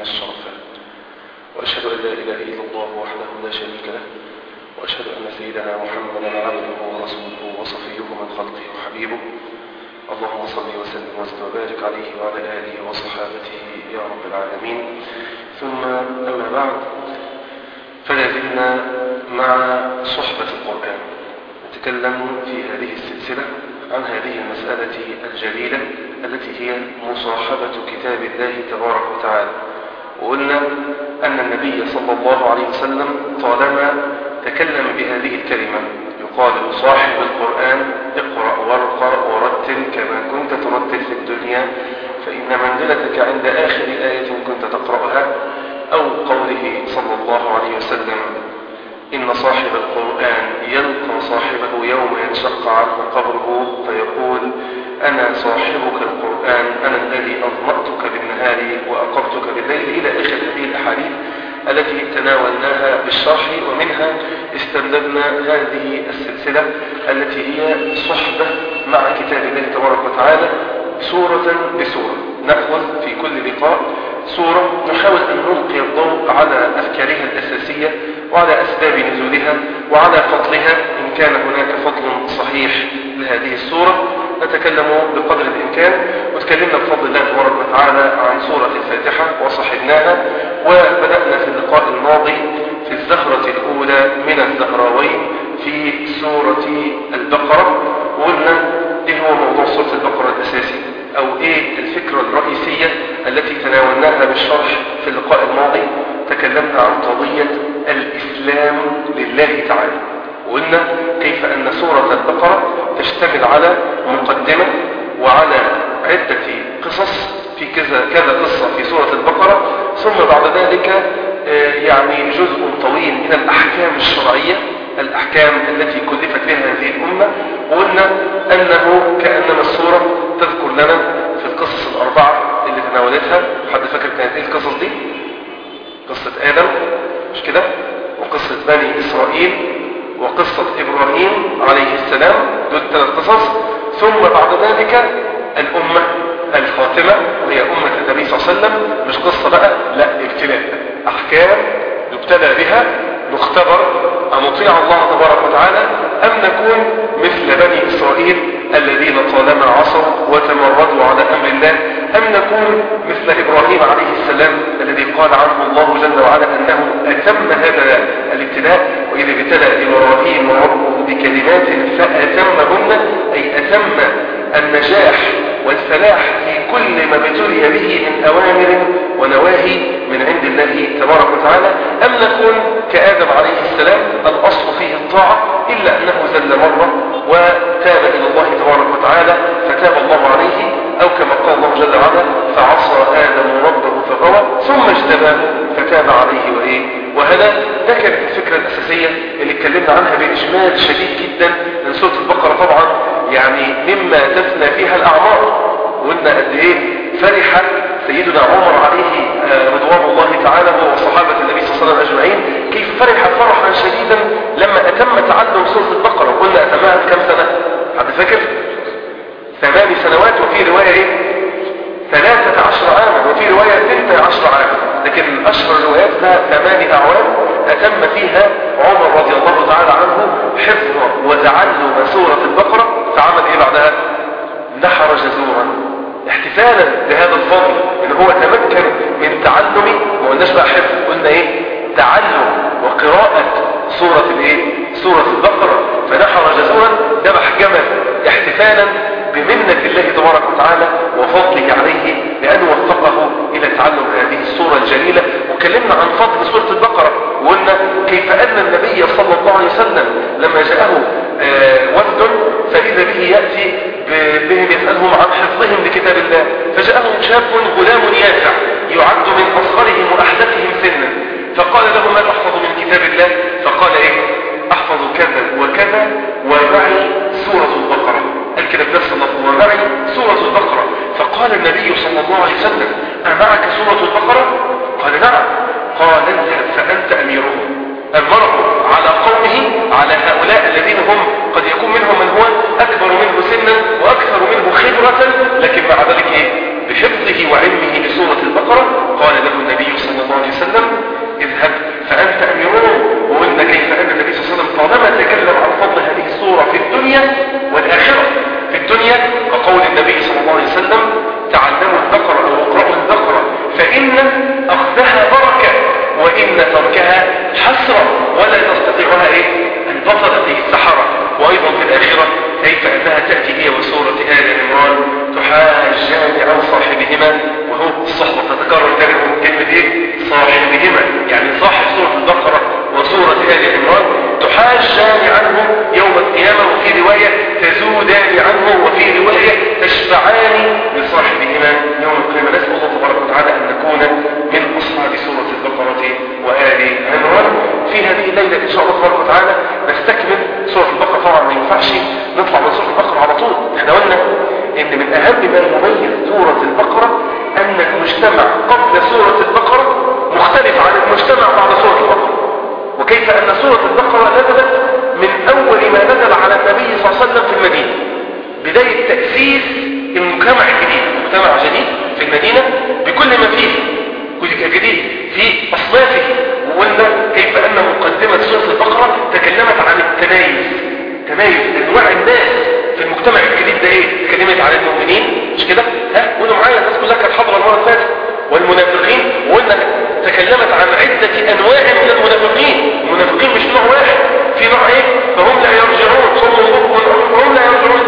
الشرفاء وأشهد أن لا إله إلا الله وحده لا شريك له وأشهد أن سيدنا محمدا عبده ورسوله وصفيه من خلقه وحبيبه اللهم صل وسلم وزد وبارك عليه وعلى آله وصحابته يا رب العالمين ثم أما بعد فلا زلنا مع صحبة القرآن نتكلم في هذه السلسلة عن هذه المسألة الجليلة التي هي مصاحبة كتاب الله تبارك وتعالى وقلنا أن النبي صلى الله عليه وسلم طالما تكلم بهذه الكلمة يقال لصاحب القرآن اقرأ وارقى ورتل كما كنت ترتل في الدنيا فإن منزلتك عند آخر آية كنت تقرأها أو قوله صلى الله عليه وسلم إن صاحب القرآن يلقى صاحبه يوم ينشق عنه قبره فيقول أنا صاحبك القرآن أنا الذي أظمأتك بالنهار وأقمتك بالليل إلى آخر هذه الأحاديث التي تناولناها بالشرح ومنها استمددنا هذه السلسلة التي هي صحبة مع كتاب الله تبارك وتعالى سورة بسورة نأخذ في كل لقاء سورة نحاول أن نلقي الضوء على أفكارها الأساسية وعلى أسباب نزولها وعلى فضلها إن كان هناك فضل صحيح لهذه السورة نتكلم بقدر الإمكان وتكلمنا بفضل الله تبارك وتعالى عن سورة الفاتحة وصحبناها وبدأنا في اللقاء الماضي في الزهرة الأولى من الزهراوين في سورة البقرة وقلنا إيه هو موضوع سورة البقرة الأساسي أو إيه الفكرة الرئيسية التي تناولناها بالشرح في اللقاء الماضي تكلمنا عن قضية الإسلام لله تعالى وقلنا كيف أن سورة البقرة تشتمل على مقدمة وعلى عدة قصص في كذا كذا قصة في سورة البقرة ثم بعد ذلك يعني جزء طويل من الأحكام الشرعية الأحكام التي كلفت بها هذه الأمة وقلنا أنه كأنما السورة تذكر لنا في القصص الأربعة اللي تناولتها حد فاكر كانت إيه القصص دي قصة آدم مش كده وقصة بني إسرائيل وقصة إبراهيم عليه السلام دول ثلاث قصص ثم بعد ذلك الأمة الخاتمة وهي أمة النبي صلى الله عليه وسلم مش قصة بقى لا ابتلاء أحكام يبتلى بها نختبر أن نطيع الله تبارك وتعالى أم نكون مثل بني إسرائيل الذين طالما عصوا وتمردوا على أمر الله أم نكون مثل إبراهيم عليه السلام الذي قال عنه الله جل وعلا أنه أتم هذا الابتلاء وإذا ابتلى إبراهيم ربه بكلمات فأتمهن أي أتم النجاح والفلاح في كل ما ابتلي به من أوامر ونواهي من عند الله تبارك وتعالى أم نكون كآدم عليه السلام الأصل فيه الطاعة إلا أنه زل مرة وتاب إلى الله تبارك وتعالى فتاب الله عليه أو كما قال الله جل وعلا فعصى آدم ربه فغوى ثم اجتباه فتاب عليه وإيه وهذا ده كانت الفكرة الأساسية اللي اتكلمنا عنها بإجمال شديد جدا من سورة البقرة طبعا يعني مما تفنى فيها الأعمار وقلنا قد إيه فرح سيدنا عمر عليه رضوان الله تعالى وصحابة النبي صلى الله عليه وسلم أجمعين كيف فرح فرحا شديدا لما أتم تعلم سورة البقرة وقلنا أتمها كم سنة حد فاكر ثمان سنوات وفي رواية إيه ثلاثة عشر عاما وفي رواية ثنتا عشر عاما لكن أشهر الروايات لها ثمان أعوام أتم فيها عمر رضي الله تعالى عنه حفظ وتعلم سورة البقرة فعمل إيه بعدها نحر جزورا احتفالا بهذا الفضل ان هو تمكن من تعلم ما قلناش بقى حفظ قلنا ايه تعلم وقراءة سورة الايه سورة البقرة فنحر جزورا ذبح جمل احتفالا بمنة الله تبارك وتعالى وفضله عليه لأن وفقه إلى تعلم هذه السورة الجليلة وكلمنا عن فضل سورة البقرة وقلنا كيف أن النبي صلى الله عليه وسلم لما جاءه وفد فإذا به يأتي بهم يسألهم عن حفظهم لكتاب الله فجاءهم شاب غلام يافع يعد من أصغرهم وأحدثهم سنا فقال له ما تحفظ من كتاب الله فقال إيه أحفظ كذا وكذا ومعي سورة البقرة قال كده بنفس اللفظ ومعي سورة البقرة فقال النبي صلى الله عليه وسلم أمعك سورة البقرة قال نعم قال اذهب فأنت أميرهم أمره على قومه على هؤلاء الذين هم قد يكون منهم من هو أكبر منه سنا وأكثر منه خبرة لكن مع ذلك إيه؟ بحفظه وعلمه لسورة البقرة قال له النبي إن أخذها بركة وإن تركها حسرة ولا تستطيعها إيه البطلة السحرة وأيضا في الآخرة كيف أنها تأتي هي وسورة آل عمران تحاجان عن صاحبهما وهو الصحبة تتكرر كلمة كلمة إيه صاحبهما يعني صاحب سورة البقرة وسورة آل عمران تحاجان عنه يوم القيامة وفي رواية تزودان عنه وفي رواية تشفعان لصاحبهما يوم القيامة نسأل الله تبارك وتعالى أن نكون من أصحاب سورة البقرة وآل عمران في هذه الليلة إن شاء الله تبارك وتعالى نستكمل سورة البقرة طبعا ما ينفعش نطلع من سورة البقرة على طول احنا قلنا ان من اهم ما يميز سورة البقرة ان المجتمع قبل سورة البقرة مختلف عن المجتمع بعد سورة البقرة وكيف ان سورة البقرة نزلت من اول ما نزل على النبي صلى الله عليه وسلم في المدينة بداية تأسيس المجتمع الجديد مجتمع جديد في المدينة بكل ما فيه كل جديد في أصنافه وقلنا كيف أن مقدمة سورة البقرة تكلمت عن التمايز تمايز أنواع الناس في المجتمع الجديد ده ايه تكلمت عن المؤمنين مش كده ها قولوا معايا الناس كلها كانت حاضره المره اللي فاتت والمنافقين وقلنا تكلمت عن عده انواع من المنافقين المنافقين مش نوع واحد في نوع ايه فهم لا يرجعون صم وهم لا يرجعون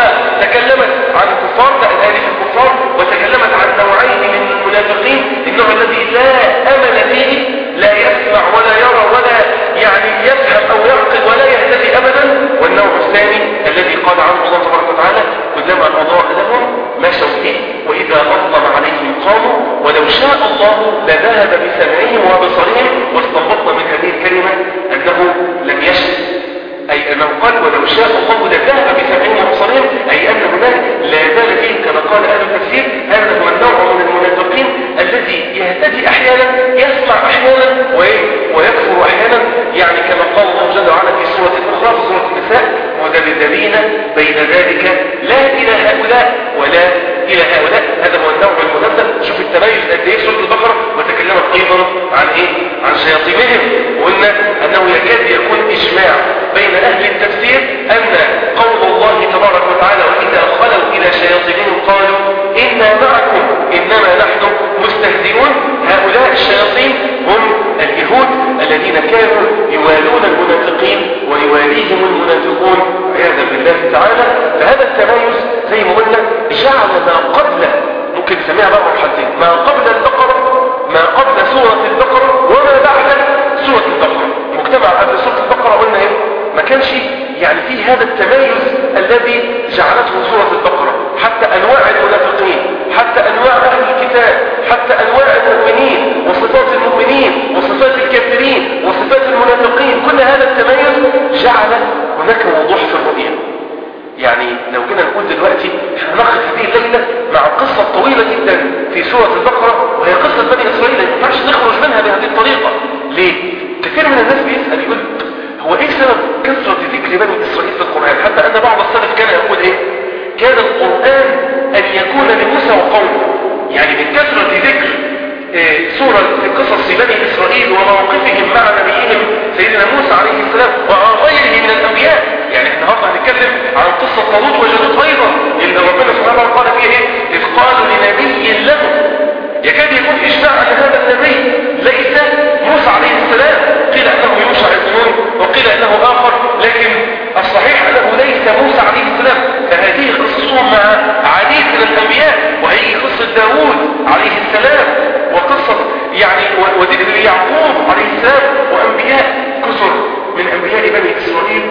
وتكلمت عن الكفار لا الايه في الكفار وتكلمت عن نوعين من المنافقين النوع الذي لا امل فيه لا يسمع ولا يرى ولا يعني يفهم او يعقل ولا يهتدي ابدا والنوع الثاني الذي قال عنه الله تبارك وتعالى كلما اضاء لهم مشوا به واذا اظلم عليهم قاموا ولو شاء الله لذهب بسمعهم وبصرهم واستنبطنا من هذه الكلمه انه لم يشأ أي أنه قال ولو شاء الله لذهب بسمعهم وبصرهم أي أن هناك لا زال فيه كما قال أهل التفسير هذا هو النوع من المنافقين الذي يهتدي أحيانا يسمع أحيانا ويكفر أحيانا يعني كما قال الله جل وعلا في سورة أخرى في سورة النساء مذبذبين بين ذلك لا إلى هؤلاء ولا إلى هؤلاء هذا هو النوع المنزل شوف التميز قد إيه سورة البقرة وتكلمت أيضا عن إيه عن شياطينهم وقلنا أنه يكاد يكون إجماع بين أهل التفسير أن قول الله تبارك وتعالى وإذا خلوا إلى شياطينهم قالوا إنا معكم إنما نحن مستهزئون هؤلاء الشياطين هم اليهود الذين كانوا يوالون المنافقين ويواليهم المنافقون عياذا بالله تعالى فهذا التمايز زي ما قلنا جعل ما قبل ممكن نسميها بقى مرحلتين ما قبل البقرة ما قبل سورة البقرة وما بعد سورة البقرة مجتمع قبل سورة البقرة قلنا ايه ما كانش يعني فيه هذا التميز الذي جعلته سورة البقرة حتى أنواع المنافقين حتى أنواع أهل الكتاب حتى أنواع المؤمنين وصفات المؤمنين وصفات الكافرين وصفات المنافقين كل هذا التميز جعل هناك وضوح في الرؤية يعني لو جينا نقول دلوقتي احنا ناخذ هذه الليلة مع قصة طويلة جدا في سورة البقرة وهي قصة بني إسرائيل ما ينفعش نخرج منها بهذه الطريقة ليه؟ كثير من الناس بيسأل يقول هو ايه سبب كثرة ذكر بني إسرائيل في القرآن حتى أن بعض السلف كان يقول ايه كان القرآن أن يكون لموسى وقومه يعني من كثرة ذكر إيه سورة في قصص بني إسرائيل وموقفهم مع نبيهم سيدنا موسى عليه السلام وعن غيره من الأنبياء يعني احنا النهارده هنتكلم عن قصة طالوت وجالوت أيضا إن ربنا سبحانه وتعالى قال فيه ايه إذ قالوا لنبي له يكاد يكون إجماع أن هذا النبي ليس موسى عليه السلام قيل أنه يوشع بن نون وقيل أنه آخر لكن الصحيح أنه ليس موسى عليه السلام فهذه قصصهم مع عديد من الأنبياء وهي قصة داوود عليه السلام وقصة يعني وذكر يعقوب عليه السلام وأنبياء كثر من أنبياء بني إسرائيل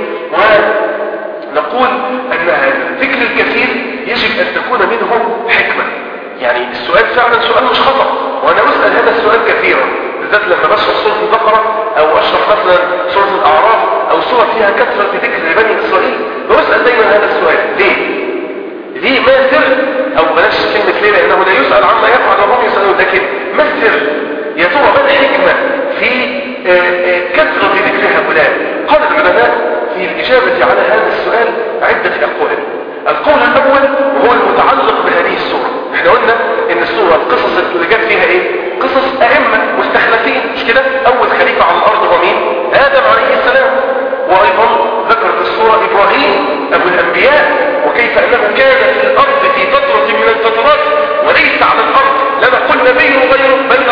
ونقول أن الذكر الكثير يجب أن تكون منه حكمة يعني السؤال فعلا سؤال مش خطأ وأنا أسأل هذا السؤال كثيرا بالذات لما بشرح سورة البقرة أو أشرح مثلا سورة الأعراف أو سورة فيها كثرة ذكر بني إسرائيل بسأل دايما هذا السؤال ليه؟ ليه ما السر أو بلاش كلمة ليه لأنه لا يسأل عما يفعل وهم يسألون لكن ما السر؟ يا ترى ما الحكمة في كثرة ذكر هؤلاء؟ قال العلماء في الإجابة على هذا السؤال عدة أقوال القول الأول وهو المتعلق بهذه السورة احنا قلنا ان السورة القصص اللي جت فيها ايه قصص ائمة مستخلفين مش كده اول خليفة على الارض هو مين ادم عليه السلام وايضا ذكرت السورة ابراهيم ابو الانبياء وكيف انه كان في الارض في فترة من الفترات وليس على الارض لا نقول نبي غيره بل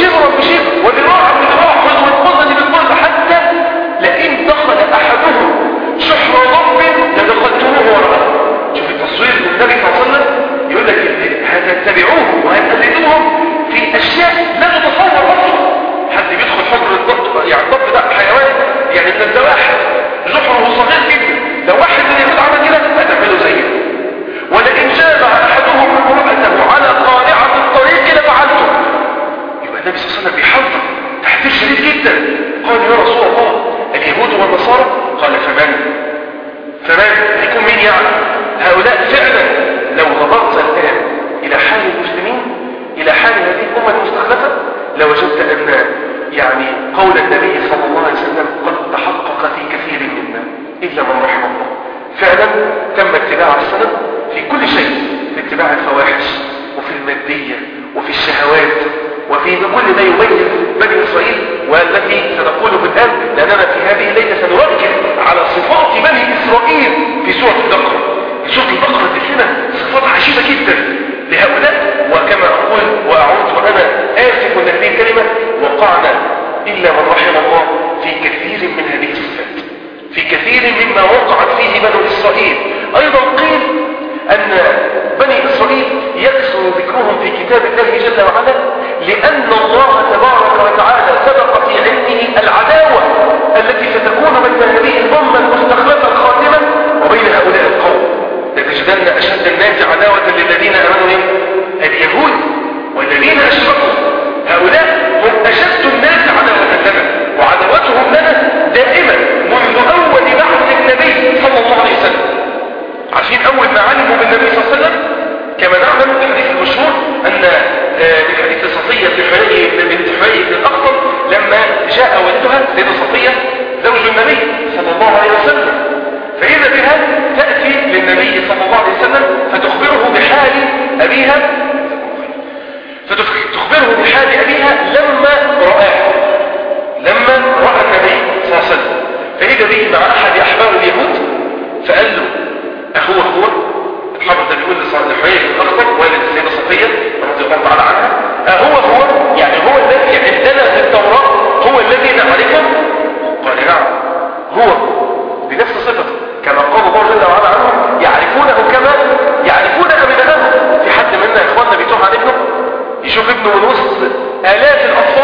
شبرا بشبر وذراعا بذراع خذوا الخطة بالخطة حتى لئن دخل أحدهم شحر ضب لدخلتموه وراءه شوف التصوير للنبي صلى الله عليه وسلم يقول لك هتتبعوه وهتقلدوهم في أشياء لا تتصور أصلا حد بيدخل حجر الضبط يعني الضبط ده حيوان يعني من الزواحف جحره صغير جدا لو واحد من اليهود عمل كده هتعمله زيه ولئن جامع احدهم امرأته على قارعة الطريق لفعلته يبقى النبي صلى الله عليه وسلم بيحذر تحذير شديد جدا قال يا رسول الله اليهود والنصارى قال فمن فمن يكون مين يعني هؤلاء فعلا لو نظرت الان الى حال المسلمين الى حال هذه الامه المستخلفه لوجدت ان يعني قول النبي صلى الله عليه وسلم قد تحقق في كثير منا الا من رحم الله فعلا تم اتباع السنه في كل شيء في اتباع الفواحش وفي الماديه وفي الشهوات وفي كل ما يميز بني اسرائيل والتي سنقوله الان لاننا في هذه الليله سنركز على صفات بني اسرائيل في سوره البقره سوره البقره تسلمها صفات عجيبه جدا لهؤلاء وكما أقول وأعود وأنا آسف من هذه الكلمة وقعنا إلا من رحم الله في كثير من هذه الصفات في كثير مما وقعت فيه بنو إسرائيل أيضا قيل أن بني إسرائيل يكثر ذكرهم في كتاب الله جل وعلا لأن الله تبارك وتعالى سبق في علمه العداوة التي ستكون بين هذه الأمة المستخلفة الخاتمة وبين هؤلاء القوم لتجدن أشد الناس عداوة للذين آمنوا اليهود والذين أشركوا هؤلاء هم أشد الناس عداوة لنا وعداوتهم لنا دائما منذ أول بعث النبي صلى الله عليه وسلم عارفين أول ما علموا بالنبي صلى الله عليه وسلم كما نعلم الحديث المشهور أن من حديث صفية بنت حيي بن الأخطر لما جاء والدها سيدة صفية زوج النبي صلى الله عليه وسلم فإذا بها تأتي للنبي صلى الله عليه وسلم فتخبره بحال أبيها فتخبره بحال أبيها لما رآه لما رأى النبي صلى الله عليه وسلم فإذا به مع أحد أحباب اليهود فقال له أهو هو الحافظ ده بيقول لحيي الأخضر والد السيدة صفية رضي الله تعالى عنها أهو هو يعني هو الذي عندنا في التوراة هو الذي نعرفه قال نعم هو بنفس صفته كما قال الله جل وعلا عنهم يعرفونه كما يعرفون أبنائهم في حد منا يا إخواننا بيتوه عن ابنه يشوف ابنه من وسط آلاف الأطفال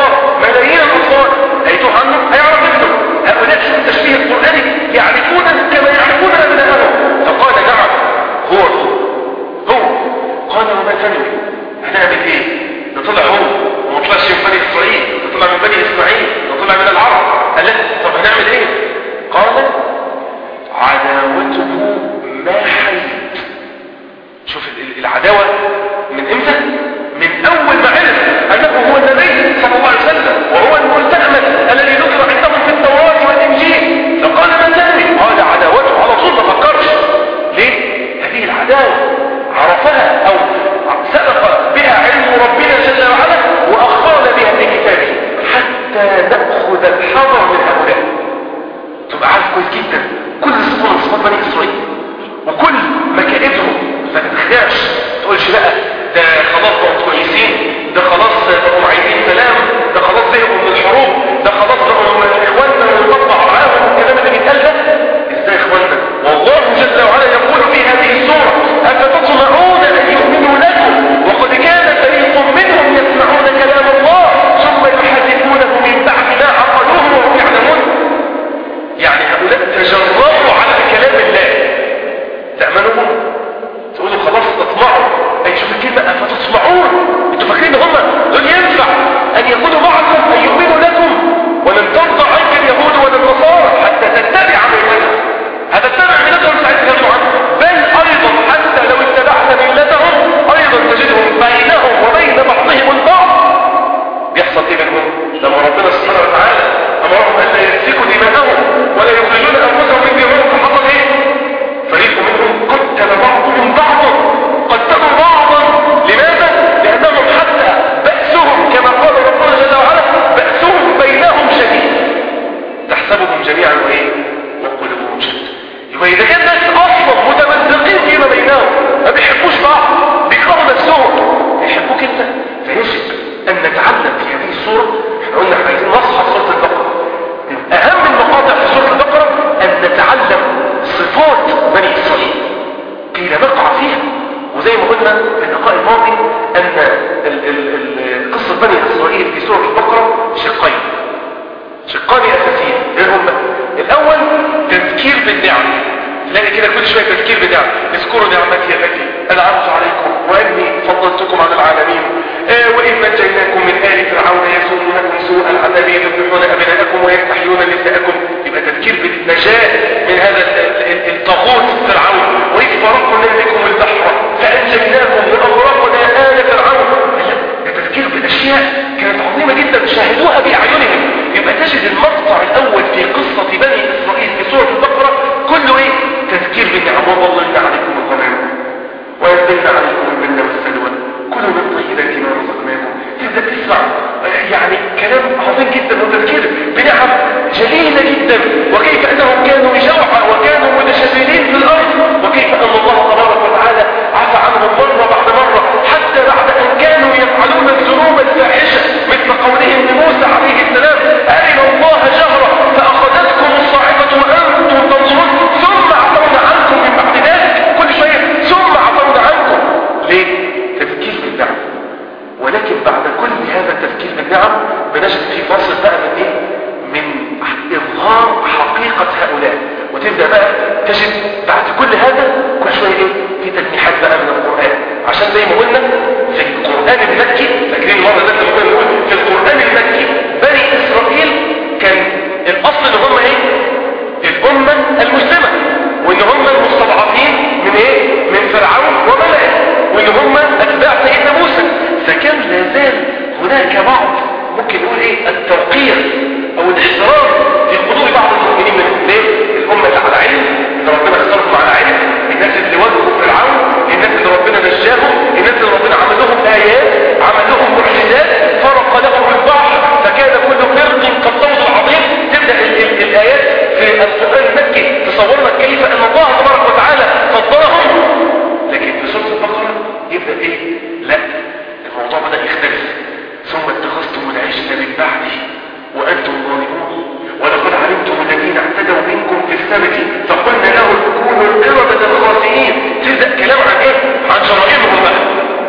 عظيم جدا وتذكير بنعم جليلة جدا وكيف أنهم كانوا جوعى وكانوا متشددين في الأرض وكيف أن الله تبارك وتعالى عفى عنهم مرة بعد مرة حتى بعد أن كانوا يفعلون الذنوب الفاحشة مثل قولهم لموسى عليه السلام أرنا الله جهرة فأخذتكم الصاعقة وأنتم تنظرون ثم عفونا عنكم من بعد ذلك كل شوية ثم عفونا عنكم ليه؟ تذكير بالنعم ولكن بعد كل هذا التذكير بالنعم بنجد في فاصل بقى من ايه؟ من إظهار حقيقة هؤلاء وتبدأ بقى تجد بعد كل هذا كل شوية ايه؟ في تلميحات بقى من القرآن عشان زي ما قلنا في القرآن المكي فاكرين المرة اللي احنا كنا بنقول في القرآن المكي بني إسرائيل كان الأصل اللي هم ايه؟ الأمة المسلمة وإن هم المستضعفين من ايه؟ من فرعون وملئه وإن هم أتباع سيدنا موسى فكان لا زال هناك بعض ممكن نقول ايه التوقير او الاحترام في قلوب بعض المؤمنين منهم ليه؟ الأمة اللي على علم اللي ربنا اختارهم على علم الناس اللي واجهوا فرعون الناس اللي ربنا نجاهم الناس اللي ربنا عمل لهم آيات عمل لهم معجزات فرق لهم البحر فكان كل فرق كالطود العظيم تبدأ ال ال الآيات في القرآن المكي تصور لك كيف أن الله تبارك وتعالى فضلهم لكن في سورة البقرة يبدأ إيه؟ لا الموضوع بدأ يختلف ثم اتخذتم العجل من بعده وأنتم ظالمون ولقد علمتم الذين اعتدوا منكم في السبت فقلنا لهم كونوا القردة الخاسئين تبدأ كلام عن ايه؟ عن جرائمهم بقى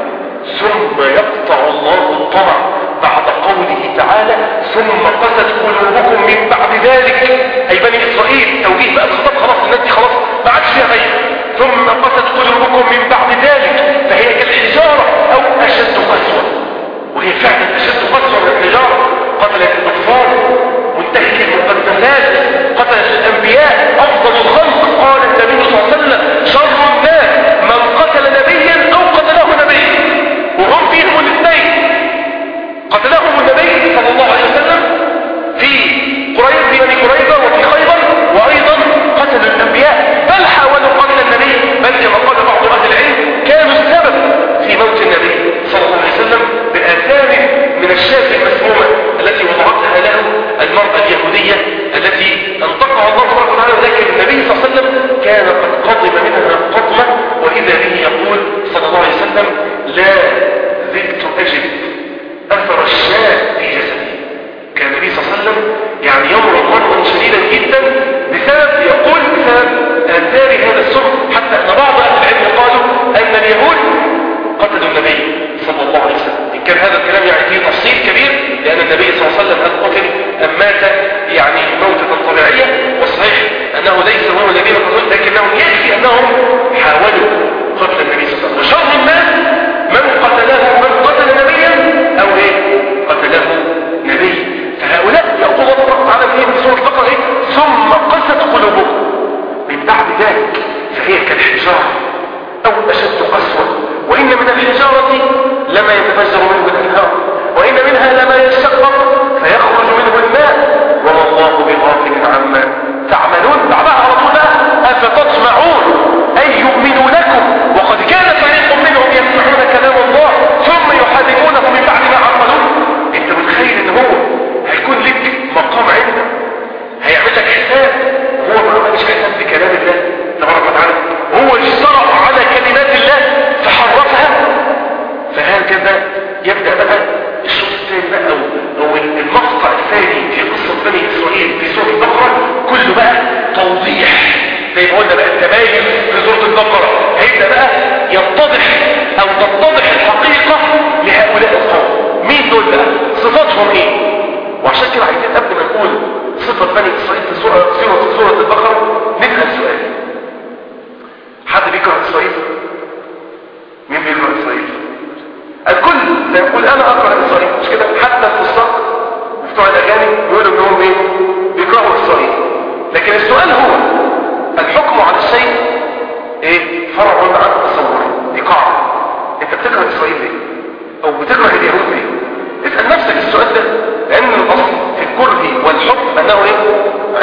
ثم يقطع الله الطمع بعد قوله تعالى ثم قست قلوبكم من بعد ذلك اي بني اسرائيل توجيه بقى الخطاب خلاص الناس دي خلاص ما عادش فيها غير ثم قست قلوبكم من بعد ذلك فهي كالحجارة او اشد قسوة وهي فعلا اشد قسوة من الحجارة قتلت الاطفال منتهك المقدسات قتلت الانبياء افضل الخلق قال النبي صلى الله عليه وسلم شر الناس من قتل نبيا او قتله نبي وهم فيهم الاثنين قتلهم النبي صلى الله عليه وسلم في قريب في بني قريظه وفي خيبر وايضا قتلوا الانبياء بل حاولوا قتل النبي بل كما قال بعض اهل العلم كانوا السبب في موت النبي صلى الله عليه وسلم باثار من الشاة المسمومه التي وضعتها له المرأة اليهودية التي انطقها الله سبحانه وتعالى ولكن النبي صلى الله عليه وسلم كان قد قضم منها قضمة وإذا به يقول صلى الله عليه وسلم لا زلت أجد أثر الشاة في جسدي كان النبي صلى الله عليه وسلم يعني يمرض مرضا شديدا جدا بسبب يقول بسبب آثار هذا السم حتى أن بعض أهل العلم قالوا أن اليهود قتلوا النبي صلى الله عليه وسلم إن كان هذا الكلام يعني فيه تفصيل كبير لأن النبي صلى الله عليه وسلم هل قتل أم مات يعني موتة طبيعية والصحيح أنه ليس هو الذين قتلوا لكنهم يكفي أنهم حاولوا قتل النبي صلى الله عليه وسلم وشر الناس من قتله من قتل نبيا أو إيه قتله نبي فهؤلاء يقول الله سبحانه وتعالى في سورة البقرة إيه ثم قست قلوبهم من بعد ذلك فهي كالحجارة أو أشد قسوة وإن من الحجارة لما يتفجر منه الأنهار وإن منها لما يشقق فيخرج منه الماء وما الله بغافل عما تعملون بعدها على طول بقى أفتطمعون أن يؤمنوا لكم وقد كان فريق منهم يسمعون كلام الله ثم يحرفونه من بعد ما عقلوه أنت متخيل إن هو هيكون لك مقام عندك هيعمل لك حساب وهو ما عملش حساب بكلام الله تبارك وتعالى هو اجترأ على كلمات الله فحرفها فهكذا يبدأ بقى الشوط الثاني بقى أو, أو المقطع الثاني في قصة بني إسرائيل في سورة البقرة كله بقى توضيح زي ما قلنا بقى التباين في سورة البقرة هيبدأ بقى يتضح أو تتضح الحقيقة لهؤلاء القوم مين دول بقى صفاتهم ايه وعشان كده عايزين قبل ما نقول صفة بني إسرائيل في سورة, سورة, سورة البقرة نسأل سؤال حد بيكره إسرائيل مين بيكره إسرائيل الكل لا يقول انا اكره اسرائيل مش كده حتى الفساق بتوع الاغاني بيقولوا انهم ايه بيكرهوا اسرائيل لكن السؤال هو الحكم على الشيء ايه فرع عن تصور دي قاعده انت بتكره اسرائيل ليه او بتكره اليهود ليه اسال نفسك السؤال ده لان الاصل في الكره والحب انه ايه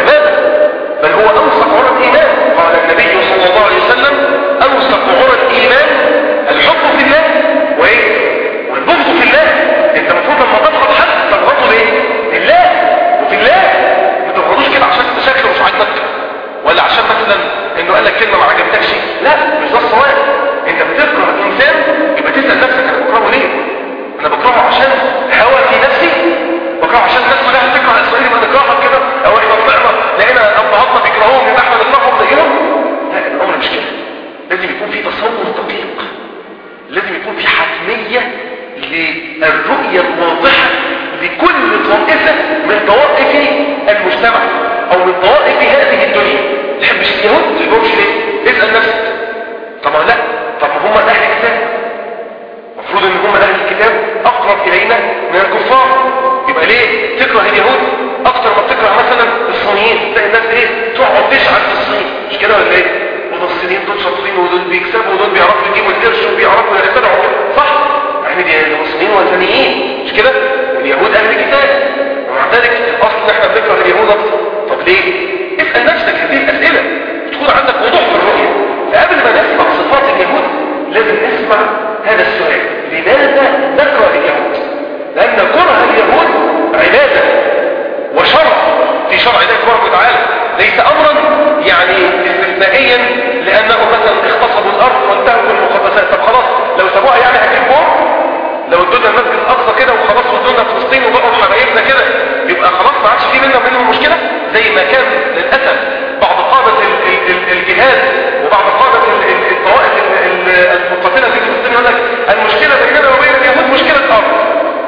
دينيا لانهم مثلا اغتصبوا الارض وانتهكوا المقدسات طب خلاص لو سابوها يعني هتجيب بور لو ادونا المسجد الاقصى كده وخلاص ودونا فلسطين وبقوا حبايبنا كده يبقى خلاص ما عادش في بيننا وبينهم مشكله زي ما كان للاسف بعض قاده ال- ال- ال- الجهاد وبعض قاده ال- ال- الطوائف ال- ال- المقاتله في فلسطين يقول لك المشكله بيننا وبين اليهود مشكله ارض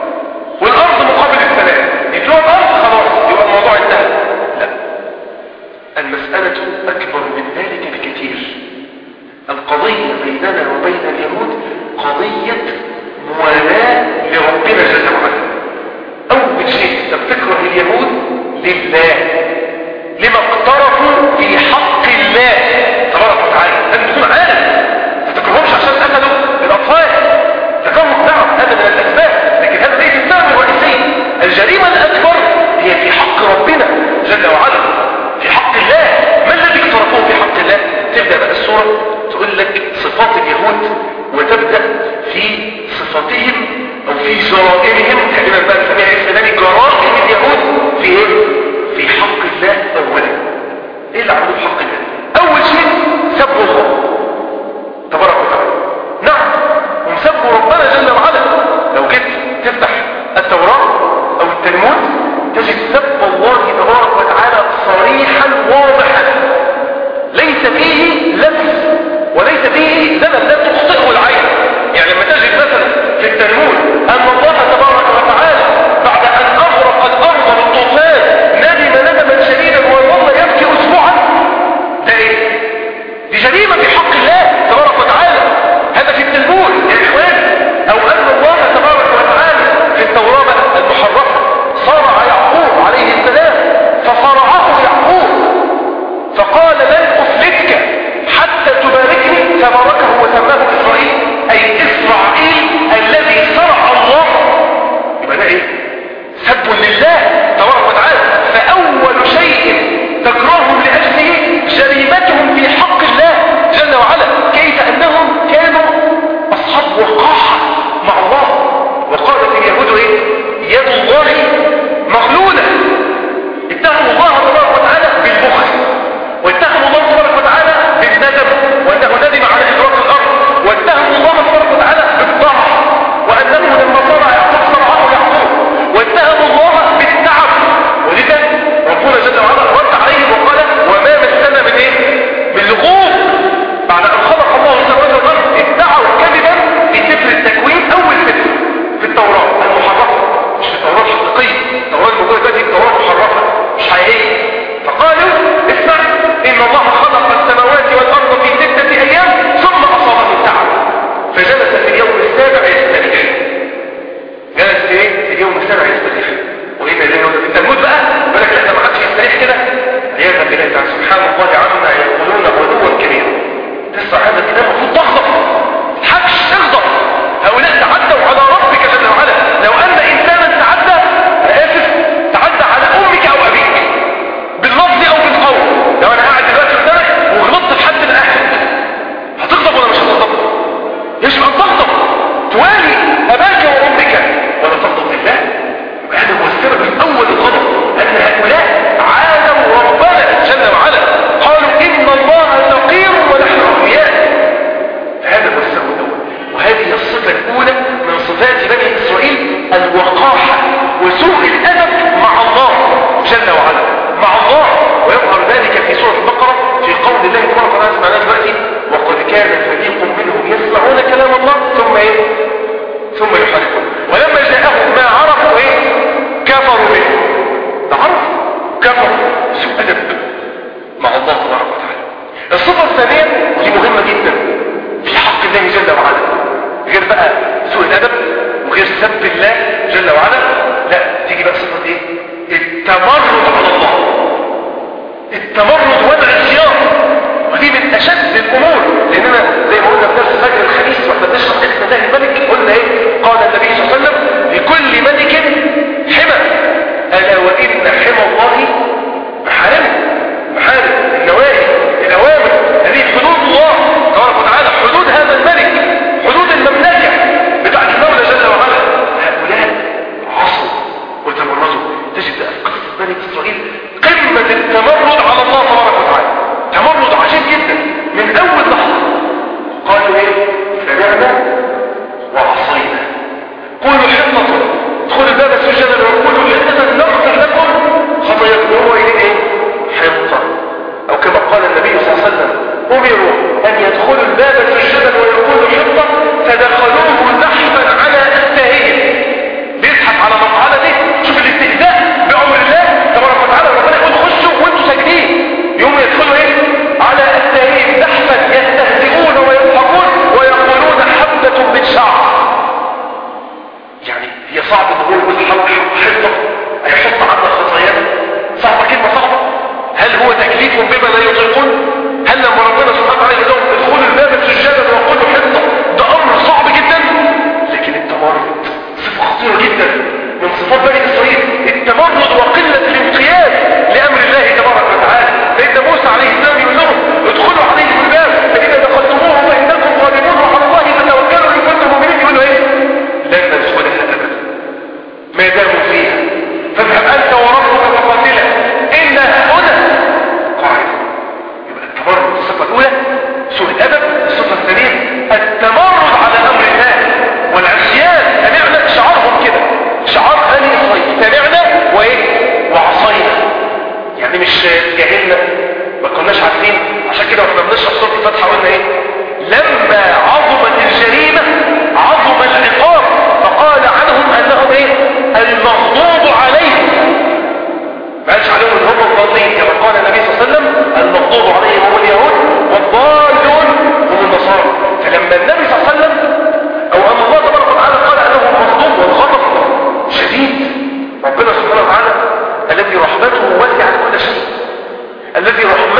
والارض مقابل السلام يدوها الارض خلاص يبقى الموضوع انتهى لا المساله اكبر من ذلك بكثير القضيه بيننا وبين اليهود قضيه موالاه لربنا جل وعلا اول شيء تفتكره اليهود لله لما اقترفوا في حق الله تبارك وتعالى لازم تكون عارف ما تكرهمش عشان قتلوا الاطفال تكرههم نعم هذا من الاسباب لكن هذا ليس السبب الرئيسي الجريمه الاكبر هي في حق ربنا جل وعلا في حق الله ما الذي اقترفوه في حق الله تبدا بقى السوره تقول لك صفات اليهود وتبدا في صفاتهم او في جرائمهم خلينا بقى نسميها اسم ثاني جرائم اليهود في ايه في حق الله اولا ايه اللي عملوه في حق الله اول شيء سبوا الله تبارك وتعالى نعم وسبوا ربنا جل وعلا لو جيت تفتح التوراة او التلمود تجد سب الله تبارك وتعالى صريحا واضحا ليس فيه لبس وليس فيه زمن لا تخطئه العين يعني لما تجد مثلا في التلمود ان الله تبارك وتعالى بعد ان اغرق الارض بالطوفان ندم ندما شديدا وظل يبكي اسبوعا ده ايه دي جريمه في حق الله تبارك وتعالى هذا في التلمود يا اخوان او ان الله تبارك وتعالى في التوراه بقى المحرفه صارع يعقوب عليه السلام فصرعه يعقوب فقال لن افلتك حتى تباركني فباركه وسماه اسرائيل اي اسرائيل الذي صرع الله يبقى ده ايه سب لله تبارك وتعالى فاول شيء تكرههم لاجله جريمتهم في حق الله جل وعلا كيف انهم كانوا اصحاب وقاحه مع الله وقالت اليهود ايه يد الله مغلوله اتهموا الله تبارك وتعالى بالبخل واتهموا الله تبارك وتعالى بالندم وانه ندم على ادراك الارض واتهموا الله تبارك وتعالى بالضعف وانه لما صرع يعقوب صرعه يعقوب واتهموا الله بالتعب ولذا ربنا جل وعلا رد عليهم وقال وما مسنا من ايه من لغوب بعد ان خلق الله السماوات والارض ادعوا كذبا في سفر التكوين اول سفر في التوراه المحرفه مش في التوراه الحقيقيه التوراه الموجوده دلوقتي التوراه محرفه مش حقيقيه فقالوا اسمع ان الله خلق السماوات والارض في سته ايام ثم اصابه التعب فجلس في اليوم السابع يستريح جلس في ايه في اليوم السابع يستريح وإن الذين في التلمود بقى بالك لا ما حدش يستريح كده عياذا بالله تعالى سبحان الله عما يقولون علوا كبيرا تسمع هذا الكلام المفروض تغضب حبش اغضب هؤلاء تعدوا على ربك جل وعلا لو ان انسانا تعدى انا اسف تعدى على امك او ابيك باللفظ او بالقول لو انا قاعد دلوقتي قدامك وغلطت في حد من اهلك هتغضب ولا مش هتغضب يجب ان تغضب توالي اباك وامك ولا تغضب لله يبقى هذا هو السبب الاول الغضب ان هؤلاء عادوا ربنا جل وعلا قالوا ان الله فقير ونحن اغنياء هذا هو السبب الاول وهذه الصفه الاولى من صفات بني اسرائيل الوقاحه وسوء الادب مع الله جل وعلا مع الله ويظهر ذلك في سوره البقره في قول الله تبارك وتعالى سمعناه دلوقتي وقد كان فريق منهم يسمعون كلام الله ثم ايه ثم يحرفون ولما جاءهم ما عرفوا ايه كفروا به ده عرف كفروا سوء ادب مع الله تبارك وتعالى الصفه الثانيه ودي مهمه جدا في حق الله جل وعلا غير بقى سوء الادب وغير سب الله جل وعلا لا تيجي بقى صفه ايه التمرد على الله التمرد والعصيان ودي من اشد الامور لاننا زي ما قلنا في درس فجر الخميس واحنا بنشرح اسم الله الملك قلنا ايه قال النبي صلى الله عليه وسلم لكل ملك حمى الا وان حمى الله محارمه محارم النواهي الاوامر هذه حدود الله تبارك وتعالى حدود هذا الملك حدود المملكه بتاعت الدوله جل وعلا هؤلاء عصوا وتمردوا تجد بقى في قصه بني اسرائيل قمه التمرد على الله تبارك وتعالى تمرد عجيب جدا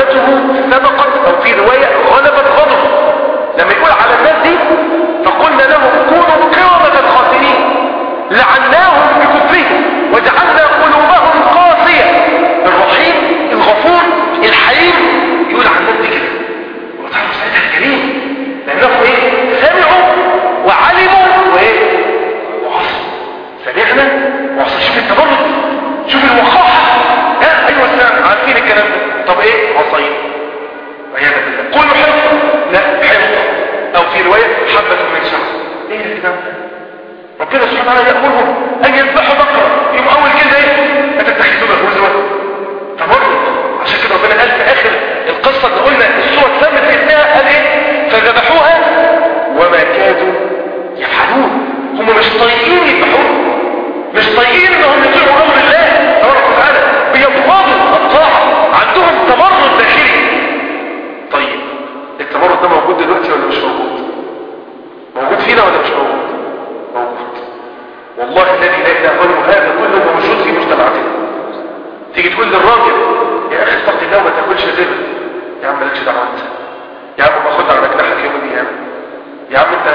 محبته سبقت او في رواية غلبت غضبه لما يقول على الناس دي فقلنا لهم كونوا قردة خاسرين لعناهم بكفرهم وجعلنا قلوبهم قاسية الرحيم الغفور الحليم يقول عن الناس دي كده وطبعا ساعتها الكريم لانهم ايه سمعوا وعلموا وايه وعصوا سمعنا وعصوا شوف التبرد شوف الوقاحة ها ايوه السلام عارفين الكلام ده طب ايه عصينا عياذا بالله قولوا حفظ لا حفظ او في رواية حبة من شعر ايه الكلام ده ربنا سبحانه وتعالى يأمرهم ان يذبحوا بقرة يبقى اول كده ايه اتتخذون هزوا تمرد عشان كده ربنا قال في اخر القصة اللي قلنا السورة تسمت في اسمها قال ايه فذبحوها وما كادوا يفعلون هم مش طايقين يذبحوها مش طايقين انهم يطيعوا امر الله تبارك وتعالى بيبغضوا الطاعة عندهم تمرد داخلي طيب التمرد ده موجود دلوقتي ولا مش موجود موجود فينا ولا مش موجود موجود والله الذي لا اله غيره هذا كله موجود في مجتمعاتنا تيجي تقول للراجل يا اخي اتق الله وما تاكلش زبد يا عم مالكش دعوه انت يا عم ما خد على جناحك يوم الايام يا عم انت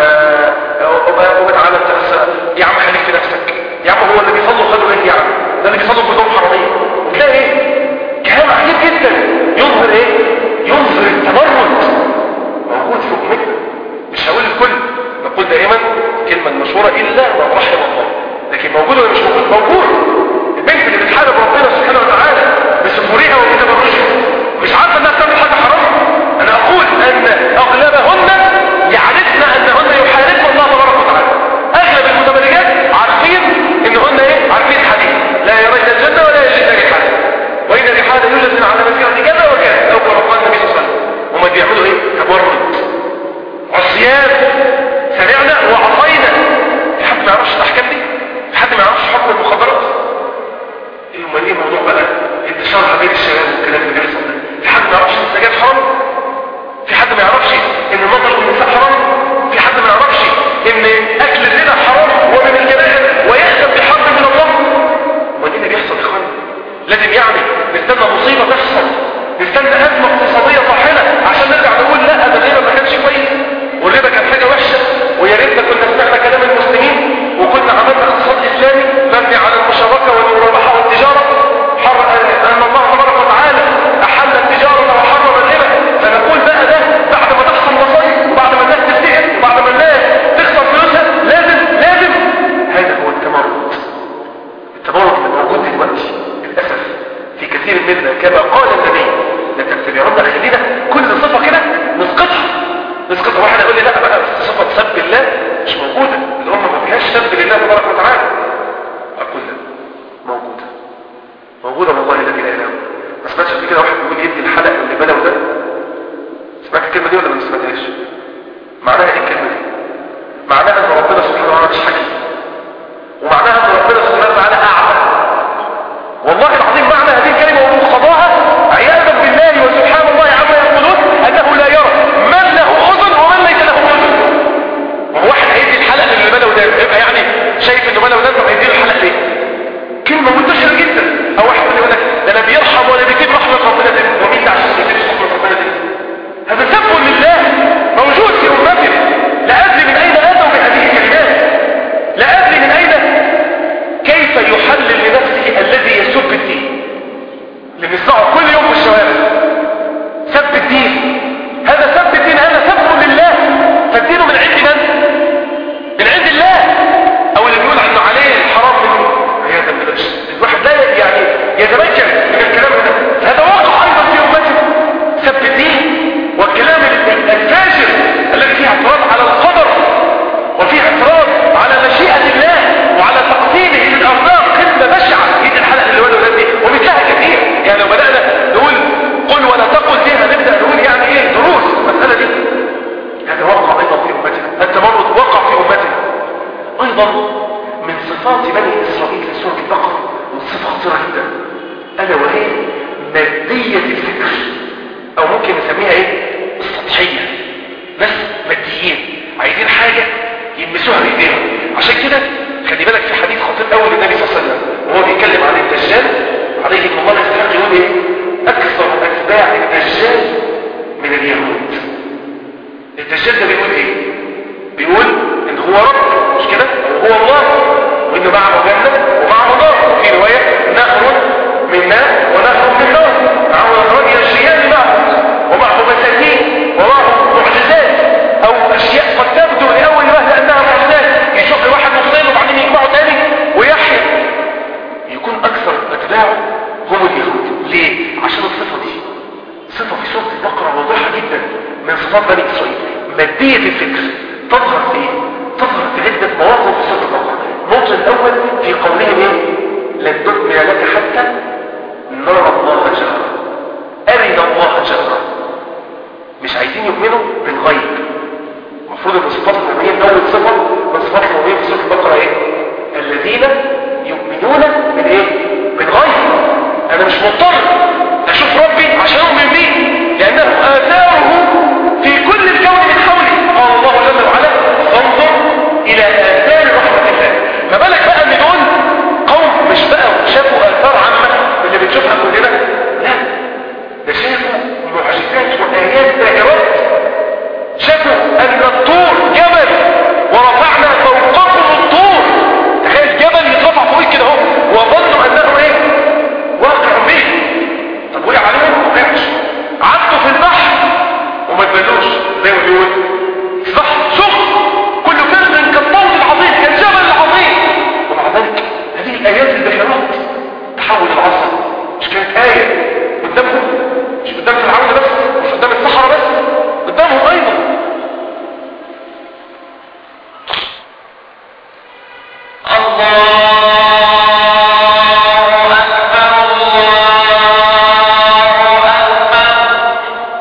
قوم تعالى انت بس يا عم خليك في نفسك يا عم هو اللي بيصلوا خدوا ايه يعني ده اللي بيصلوا كلهم حراميه وتلاقي ايه كلام عجيب جدا يظهر ايه يظهر التمرد موجود في امتنا مش هقول الكل نقول دائما الكلمه المشهوره الا من رحم الله لكن موجود ولا مش موجود موجود البنت اللي بتحارب ربنا سبحانه وتعالى بسفورها وبتبرجها مش عارفه انها بتعمل حاجه حرام انا اقول ان اغلبهن يعرفن انهن يحاربن الله تبارك وتعالى اغلب المتبرجات عارفين انهن ايه عارفين الحديث لا يرين الجنه ولا يجدن ريحها وان ريحها يوجد من على مسيره كذا وكذا او كما قال النبي صلى الله عليه وسلم هما بيعملوا ايه تبرد عصيان سمعنا وعصينا في حد ما يعرفش الاحكام دي في حد ما يعرفش حكم المخدرات امال ايه موضوع بقى انتشارها بين الشباب والكلام اللي بيحصل ده في حد ما يعرفش السجاير حرام في حد ما يعرفش ان النظر للنساء حرام في حد ما يعرفش ان اكل الزنا حرام ومن الكبائر ويأتم بحرب من الله امال ايه اللي بيحصل يا اخوانا لازم يعني نستنى مصيبه تحصل نستنى ازمه اقتصاديه طاحنه عشان نرجع نقول لا ده الربا ما كانش كويس والربا كان حاجه وحشه ويا ريتنا كنا سمعنا كلام المسلمين وكنا عملنا اقتصاد اسلامي مبني على المشاركه والمرابحه والتجاره حر ان الله تبارك وتعالى احل التجاره وحرم الربا فنقول بقى ده بعد ما تحصل مصايب وبعد ما الناس تفتقر وبعد ما الناس تخسر فلوسها لازم لازم هذا هو التمرد التمرد اللي موجود دلوقتي للاسف في كثير منا كما قال النبي لتتبعون خلينا كل صفه كده نسقطها نسقطها واحد يقول لي لا بقى بس صفه سب الله مش موجوده الامه ما فيهاش سب لله تبارك وتعالى اقول لا موجوده موجوده والله الذي لا اله ما سمعتش قبل كده واحد بيقول يدي الحلق اللي بلوا ده سمعت الكلمه دي ولا ما سمعتهاش معناها ايه الكلمه دي معناها ان ربنا سبحانه وتعالى مش حكيم ومعناها ان ربنا سبحانه وتعالى اعلم والله العظيم معنى هذه الكلمه ومقتضاها عياذا بالله وسبحان الله عما يقولون انه لا يرى من له اذن ومن ليس له اذن وهو واحد هيدي الحلق اللي بلوا ده يبقى يعني شايف انه بلوا ده طب هيدي له الحلق ليه كلمه منتشره جدا او واحد يقول لك ده انا بيرحم ولا بيجيب رحمه ربنا ده ومين اللي عشان يجيب رحمه ربنا ده هذا سب لله موجود في امتنا لا ادري من اين اتوا بهذه الكلمات لا ادري من اين كيف يحلل لنفسه الذي يسب الدين اللي بنسمعه كل يوم في الشوارع سب الدين هذا سب الدين هذا سب لله فالدين من عند من من عند الله او اللي بيقول عنه عليه الحرام منه عياذا بالله الواحد لا يعني يتمكن من الكلام ده هذا واقع ايضا في امته سب الدين والكلام الفاجر الذي فيه اعتراض على القدر وفيه اعتراض على مشيئة الله وعلى تقسيمه في الأرزاق قسمة بشعة يد الحلقة اللي ولو دي ومثلها كثير يعني لو بدأنا نقول قل ولا تقل دي هنبدأ نقول يعني ايه دروس المسألة دي هذا وقع أيضا في أمتنا التمرد وقع في أمتنا أيضا من صفات بني إسرائيل في سورة البقرة وصفة خطيرة جدا ألا وهي مادية الفكر أو ممكن نسميها ايه السطحية ناس ماديين عايزين حاجة يلمسوها بايديهم عشان كده خلي بالك في حديث خطير قوي للنبي صلى الله عليه وسلم وهو بيتكلم عن الدجال عليه ان الله يستحق يقول ايه اكثر اتباع الدجال أتباعه هم اليهود ليه؟ عشان الصفة دي صفة في سورة البقرة واضحة جدا من صفات بني إسرائيل مادية الفكر تظهر في إيه؟ تظهر في عدة مواقف في سورة البقرة النقطة الأول في قولهم إيه؟ لن تؤمن لك حتى نرى الله جهرا أرنا الله جهرا مش عايزين يؤمنوا بالغيب المفروض ان صفات المؤمنين اول صفه من صفات المؤمنين في سوره البقره ايه الذين يؤمنون بالايه بالغيب انا مش مضطر اشوف ربي عشان اؤمن بيه لانه اثاره في كل الكون من حولي قال الله جل وعلا فانظر الى اثار رحمه الله ما بالك بقى ان دول قوم مش بقى شافوا اثار عامه اللي بنشوفها كلنا لا ده شافوا معجزات وايات باهرات شافوا ان الطور جبل ورفعنا فوقهم الطور تخيل جبل يترفع فوق كده اهو وظنوا انه ايه واقع به طب وقع عليهم ما وقعش عدوا في البحر وما تبلوش زي ما بيقول البحر سخن كل فرد كالطول العظيم كالجبل العظيم ومع ذلك هذه الايات البشرات تحول العصر مش كانت ايه قدامهم مش قدام فرعون بس مش قدام الصحراء بس قدامهم ايضا الله أكبر الله أكبر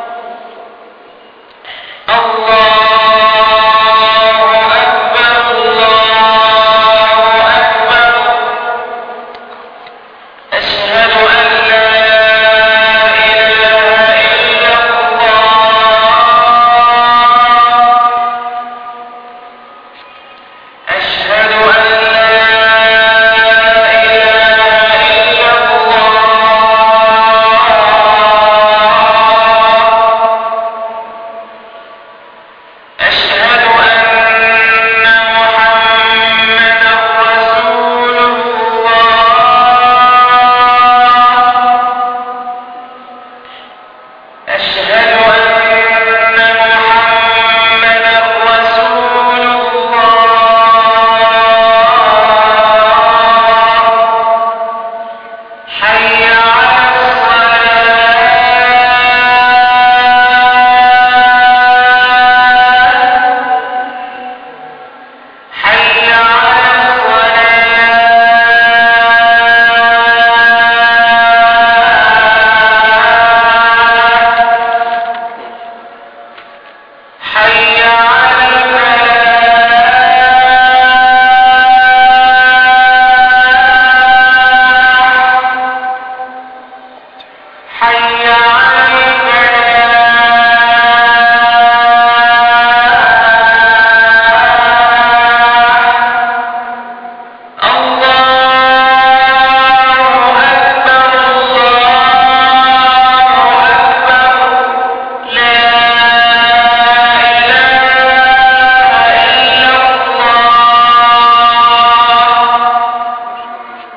الله أكبر الله أكبر أشهد أن لا إله إلا الله أشهد أن لا إله إلا الله أشهد أن محمدا رسول الله أشهد أن محمدا رسول الله حي على الصلاة حي على الصلاة حي على الفلاح حي على الفلاح الله أكبر الله أكبر لا إله إلا الله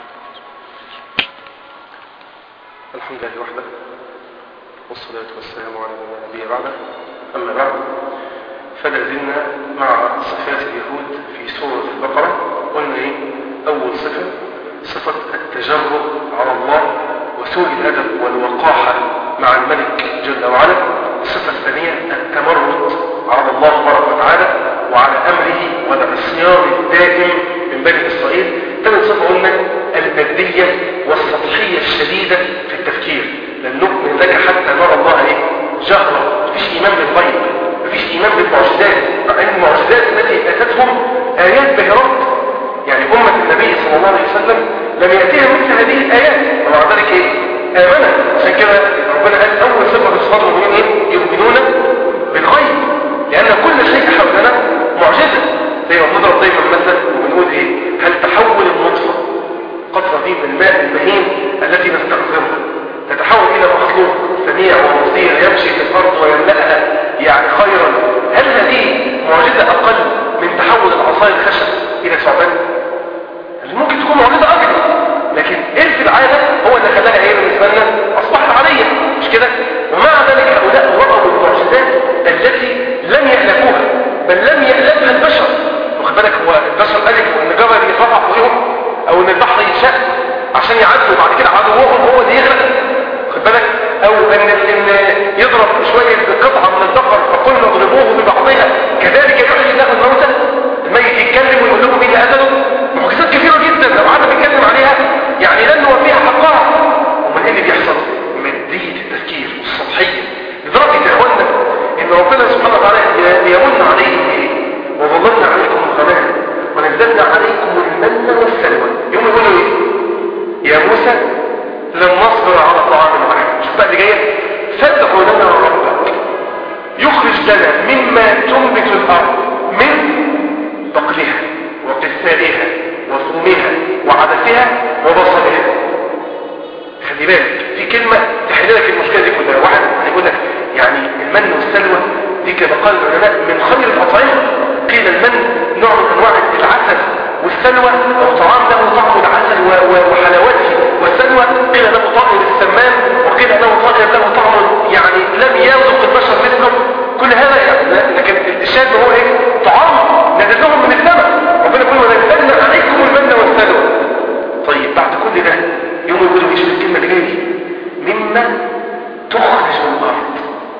الحمد لله وحده والصلاة والسلام على من لا نبي بعده أما بعد فلا زلنا مع صفات اليهود في سورة البقرة قلنا إيه أول صفة صفة التجرؤ على الله وسوء الأدب والوقاحة مع الملك جل وعلا الصفة الثانية التمرد على الله تبارك وتعالى وعلى أمره والعصيان الدائم من بني إسرائيل ثالث صفة قلنا المادية والسطحية الشديدة في التفكير لن نؤمن لك حتى نرى الله ايه جهرا مفيش ايمان بالغيب مفيش ايمان بالمعجزات مع ان المعجزات التي اتتهم ايات بهرات يعني امة النبي صلى الله عليه وسلم لم يأتيها مثل هذه الايات ومع ذلك ايه امنت عشان كده ربنا قال اول صفة من صفات المؤمنين ايه يؤمنون بالغيب لان كل شيء حولنا معجزة زي ما بنضرب دايما مثلا وبنقول ايه هل تحول النطفة قطرة دي من الماء المهين التي نستخدمها تتحول إلى مخلوق سميع وبصير يمشي في الأرض ويملأها يعني خيرا هل هذه معجزة أقل من تحول العصاية الخشب إلى ثعبان؟ اللي ممكن تكون معجزة أكبر لكن يعدوا وبعد كده عدوهم هو اللي يغرق خد بالك او ان ان يضرب شويه قطعه من الذكر فقلنا اضربوه ببعضها كذلك يحيي الله الموتى الميت يتكلم ويقول لهم مين اللي قتله معجزات كثيره جدا لو قعدنا نتكلم عليها يعني لن نوفيها حقها امال ايه اللي بيحصل ماديه التفكير والسطحيه لدرجه يا اخوانا ان ربنا سبحانه وتعالى يمن عليهم ايه وظللنا عليكم الغمام ونزلنا عليكم المن والسلوى يوم يقولوا ايه يا موسى لن نصبر على طعام واحد شوف بقى اللي جايه فادع لنا ربك يخرج لنا مما تنبت الارض من بقلها وقثائها وثومها وعدسها وبصلها خلي بالك في كلمة تحل لك المشكلة دي كلها واحد هيقول لك يعني المن والسلوى دي كما قال العلماء من خير الأطعمة قيل المن نوع من أنواع العسل والسلوى أو طعام له طعم العسل و- و- وحلاوته والسلوى قيل له طعم السمان وقيل له طعم له طعم يعني لم يذق البشر مثله كل هذا يعني لا- لكن الشاهد هو ايه طعام نزل لهم من السماء ربنا يقول ونزلنا عليكم المن والسلوى طيب بعد كل ده يوم يقولوا ايش الكلمه اللي جايه دي مما تخرج من الارض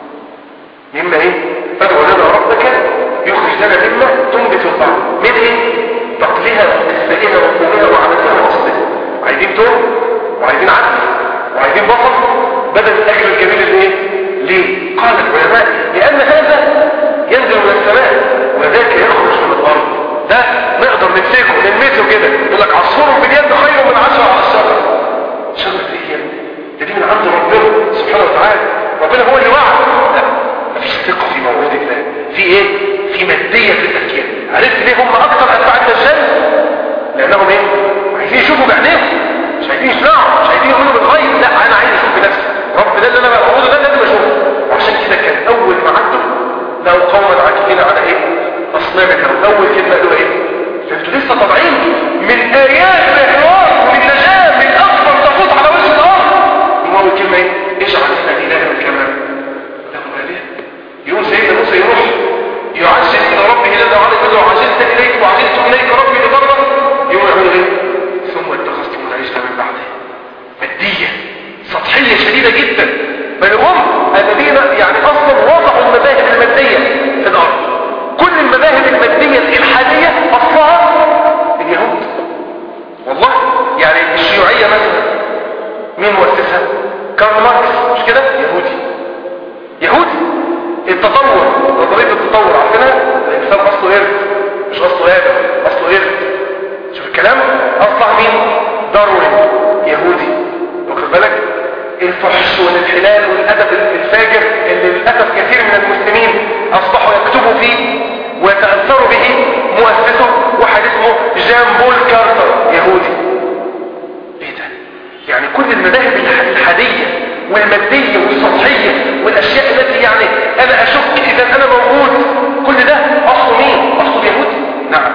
مما ايه فادعوا لنا ربك يخرج لنا مما تنبت الارض من ايه بقلها وكسائها وفومها وعدسها واصلها عايزين توم وعايزين عدس وعايزين بصل بدل الاكل الجميل اللي ايه ليه قال العلماء لان هذا ينزل من السماء وذاك يخرج من الارض ده نقدر نمسكه نلمسه كده يقول لك عصفور باليد خير من عشرة على الشجر شجرة ايه يا ابني؟ ده دي من عند ربنا سبحانه وتعالى ربنا هو اللي وعد لا مفيش ثقة في موعود الله في ايه في مادية في التفكير عرفت ليه هم اكثر اتباع الدجال لانهم ايه عايزين يشوفوا بعينيهم مش عايزين يسمعوا مش عايزين يقولوا بالغيب لا انا عايز اشوف بنفسي رب ده اللي انا بعوده ده لازم اشوفه وعشان كده كان اول ما عدوا لقوا قوما عاكفين على ايه اصنام كانوا اول كلمه قالوا ايه ده انتوا لسه طالعين من ايات الاحراج ومن نجاه من اكبر تفوت على وجه الارض هم اول كلمه ايه اجعل لنا الها كما لهم اله يوم سيدنا موسى يروح يعجل الى ربه جل وعلا يقول له عجلت اليك وعجلت اليك ربي لترضى يوم يعملوا ايه ثم اتخذتم العجل من بعده ماديه سطحيه شديده جدا بل هم الذين يعني اصلا وضعوا المذاهب الماديه في الارض كل المذاهب الماديه الالحاديه اصلها اليهود والله يعني الشيوعيه مثلا مين مؤسسها كارل ماركس مش كده يهودي يهودي التطور نظريه التطور عارفينها الانسان اصله قرد مش اصله ادم اصله قرد شوف الكلام اصلح مين داروين يهودي واخد بالك الفحش والانحلال والادب الفاجر اللي للاسف كثير من المسلمين اصبحوا يكتبوا فيه ويتاثروا به مؤسسه واحد اسمه جان بول كارتر يهودي ايه ده يعني كل المذاهب الح- الحاديه والماديه والسطحيه والاشياء التي يعني انا اشك اذا انا موجود كل ده اصله مين اصله اليهود نعم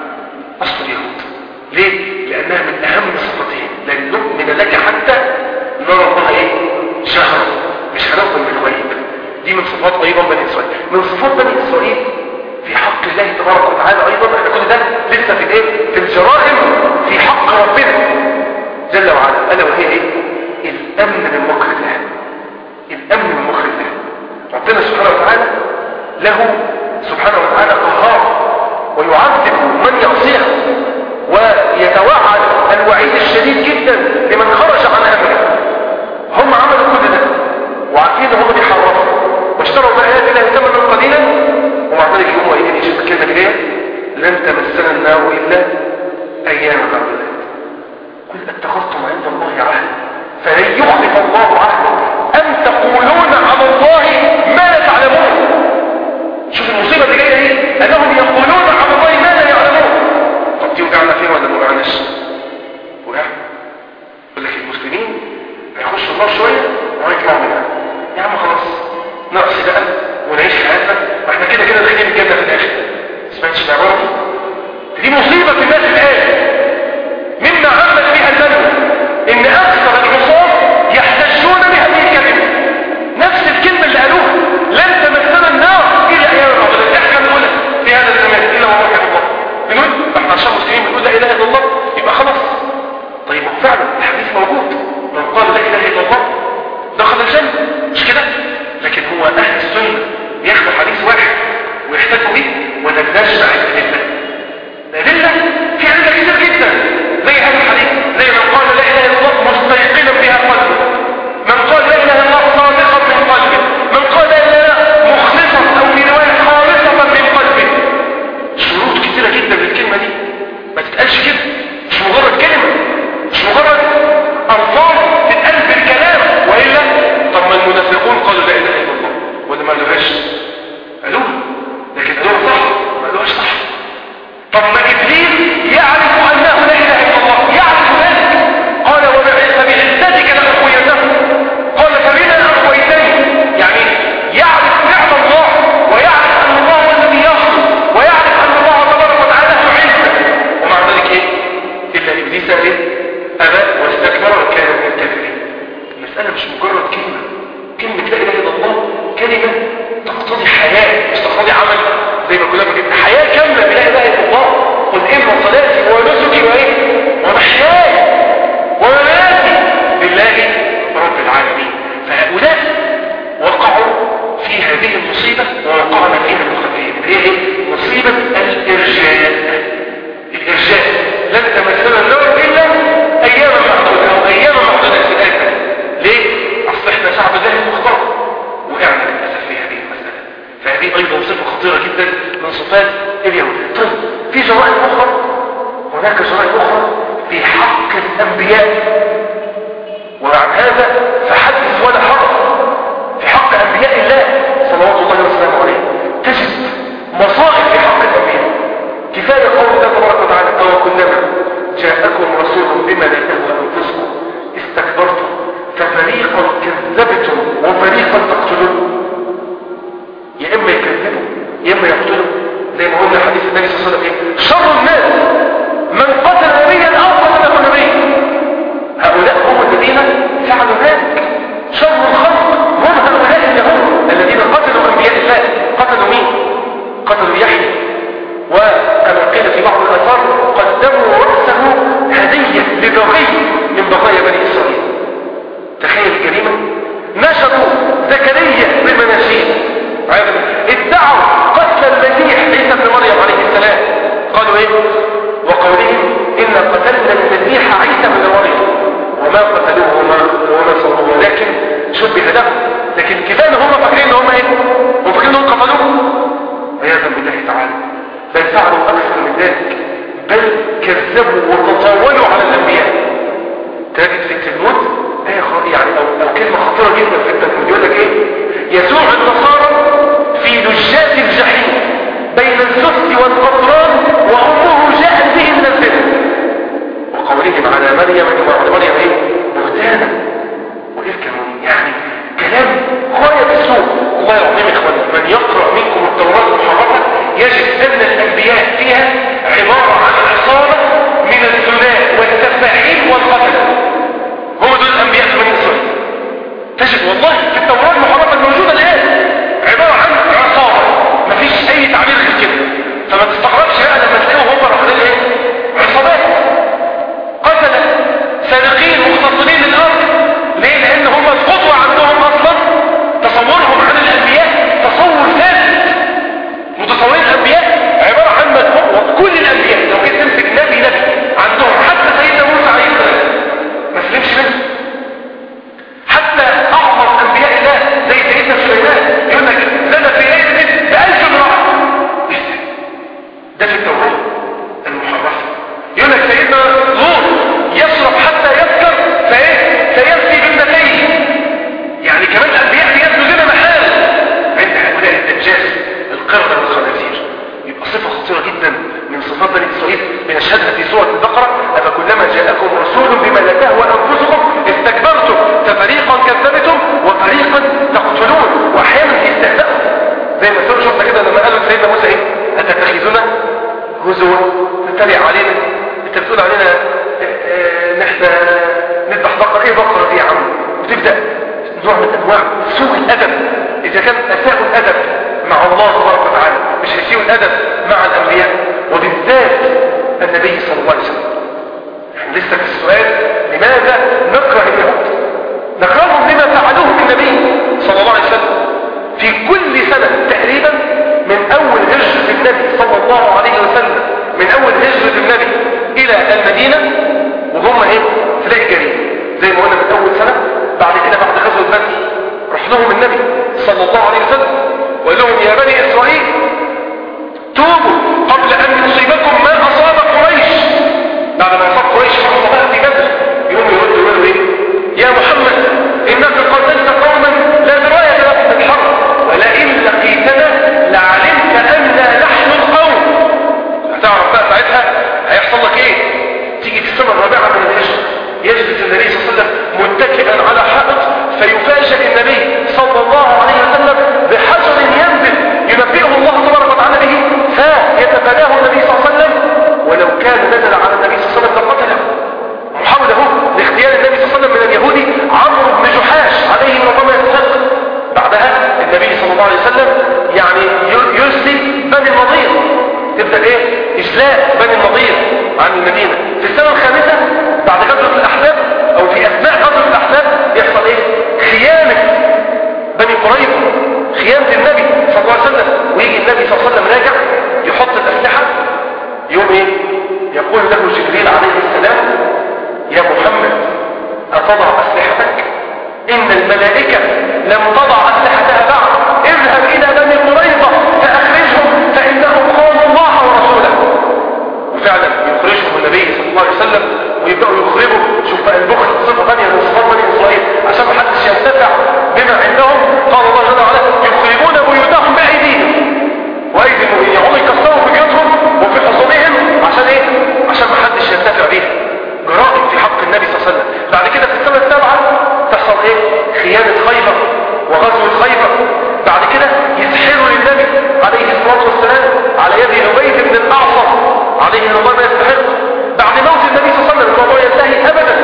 اصل اليهود ليه لانها من اهم صفاتهم لن نؤمن لك حتى نرى الله ايه شهرا مش هنؤمن بالغيب دي من صفات ايضا بني اسرائيل من صفات بني اسرائيل في حق الله تبارك وتعالى ايضا احنا كل ده لسه في الايه في الجرائم في حق ربنا جل وعلا الا وهي ايه الامن من مكر الله الامن من مكر الله ربنا سبحانه وتعالى له سبحانه وتعالى قهار ويعذب من يعصيه ويتوعد الوعيد الشديد جدا لمن خرج عن امره هم عملوا كل ده وعارفين ان هم بيحرفوا واشتروا بآيات الله ثمنا قليلا ومع ذلك يقوموا قايلين شوف الكلمه اللي جايه لن تمسنا النار الا ايام معدودات قل اتخذتم عند الله عهدا فلن يخلف الله عهده ام تقولون على الله ما لا تعلمون شوف المصيبه اللي جايه ايه انهم يقولون على الله ما لا يعلمون طب دي وقعنا فيها ولا ما وقعناش وقعنا يقول لك المسلمين هيخشوا النار شويه وهيطلعوا منها يا عم خلاص نعصي بقى ونعيش حياتنا ما احنا كده كده داخلين الجنه في الاخر سمعتش العباره دي دي مصيبه في الناس الان مما عمت بها البلوى ان اكثر العصاة يحتجون بهذه الكلمة نفس الكلمة اللي قالوها لن تمسنا النار الى ايام العظيم احنا بنقولها في هذا الزمان الا ووحد الله بنقول احنا عشان مسلمين بنقول لا اله الا الله يبقى خلاص طيب ما هو فعلا الحديث موجود وما قتلوه وما وما صلوه ولكن شبه لهم لكن كفايه ان هم فاكرين ان هم ايه هم فاكرين انهم قتلوه عياذا بالله تعالى بل فعلوا اكثر من ذلك بل كذبوا وتطاولوا على الانبياء تجد في التلمود ايه خ- يعني او, أو كلمه خطيره جدا في التلمود يقول لك ايه يسوع النصارى في لجات الجحيم بين الزفت والقطران وامه جاءت به من الزفت وقولهم على مريم وعلى مريم ايه بهتانا وإفكا يعني كلام غاية السوء الله العظيم يا اخوان من يقرأ منكم التوراة المحرمة يجد أن الأنبياء فيها عبارة عن عصابة من الزناة والسفاحين والقتلة هم دول الأنبياء في بني إسرائيل تجد والله في التوراة المحرمة الموجودة الآن عبارة عن عصابة مفيش أي تعبير غير كده فما تستغربش بقى لما تلاقيهم هم رايحين ايه عصابات قتلة سارقين مختصرين للأرض ليه؟ لأن هم القدوة عندهم أصلا تصورهم عن الأنبياء تصور ثابت متصورين الأنبياء عبارة عن مجموع كل الأنبياء لو جيت تمسك نبي نبي عندهم حتى سيدنا موسى عليه السلام ما سلمش منه حتى أعظم أنبياء الله زي سيدنا سليمان يقول لك زنى في ليلة بألف امرأة ده في التوراة المحرفة يقول لك سيدنا لوط يشرب حتى يسكر فايه فيسقي بابنتيه يعني كمان الانبياء بيسلوا لنا محال عند هؤلاء الدجال القرده والخنازير يبقى صفه خطيره جدا من صفات بني اسرائيل بنشهدها في سوره البقره افكلما جاءكم رسول بما لا تهوى انفسكم استكبرتم ففريقا كذبتم وفريقا تقتلون واحيانا يستهزئوا زي ما سورة شفت كده لما قالوا سيدنا موسى ايه اتتخذنا هزوا تتريق علينا انت بتقول علينا اه، اه، ان احنا نذبح بقرة ايه بقرة دي يا عم وتبدأ نوع من انواع سوء الادب اذا كان اساءوا الادب مع الله تبارك وتعالى مش هيسيئوا الادب مع الانبياء وبالذات النبي صلى الله عليه وسلم احنا لسه في السؤال لماذا نكره اليهود نكرههم لما فعلوه بالنبي صلى الله عليه وسلم في كل سنة تقريبا من اول هجرة النبي صلى الله عليه وسلم من اول هجرة النبي الى المدينة وهم ايه تلاقي جريمة زي ما قلنا من اول سنة بعد كده بعد غزوة بدر راح لهم النبي صلى الله عليه وسلم وقال لهم يا بني اسرائيل توبوا قبل ان يصيبكم ما اصاب قريش بعد ما اصاب قريش وحصلها في بدر يقوم يردوا يقولوا ايه يا محمد انك قتلت قوما لا درايه لهم بالحرب ولئن لقيتنا لعلمت انا نحن القوم هتعرف بقى ساعتها هيحصل لك ايه تيجي في السنه الرابعه من الهجره يجلس النبي صلى الله عليه وسلم متكئا على حائط فيفاجئ النبي صلى الله عليه وسلم بحجر ينزل ينبئه الله تبارك وتعالى به فيتفاداه النبي صلى الله عليه وسلم ولو كان نزل على النبي صلى الله عليه وسلم لقتله محاولة هو لاغتيال النبي صلى الله عليه وسلم من اليهودي عمرو بن جحاش عليه من الله يستحق بعدها النبي صلى الله عليه وسلم يعني ي- يرسل بني النضير تبدأ ايه اجلاء بني النضير عن المدينة في السنة الخامسة بعد غزوة الاحزاب او في اثناء غزوة الاحزاب يحصل ايه خيانة بني قريظة خيانة النبي صلى الله عليه وسلم ويجي النبي صلى الله عليه وسلم راجع يحط الاسلحة يوم ايه يقول له جبريل عليه السلام يا محمد أتضع أسلحتك إن الملائكة لم تضع أسلحتها بعد اذهب إلى بني قريظة فأخرجهم فإنهم قوم الله ورسوله وفعلا يخرجهم النبي صلى الله عليه وسلم ويبدأوا يخرجوا شوف بقى البخل صفة ثانية من صفات بني إسرائيل عشان ما حدش ينتفع بما عندهم قال الله جل وعلا يخربون بيوتهم بأيديهم وأيدي المؤمنين يقوموا يكسروا في بيوتهم وفي حصونهم عشان إيه؟ عشان ما حدش ينتفع بيها جرائم في حق النبي صلى الله عليه وسلم بعد كده في السنة السابعة تحصل ايه خيانة خيبر وغزو خيبر بعد كده يسحروا للنبي عليه الصلاة والسلام على يد عبيد بن الأعصر عليه الله ما يستحق بعد موت النبي صلى الله عليه وسلم الموضوع ينتهي أبدا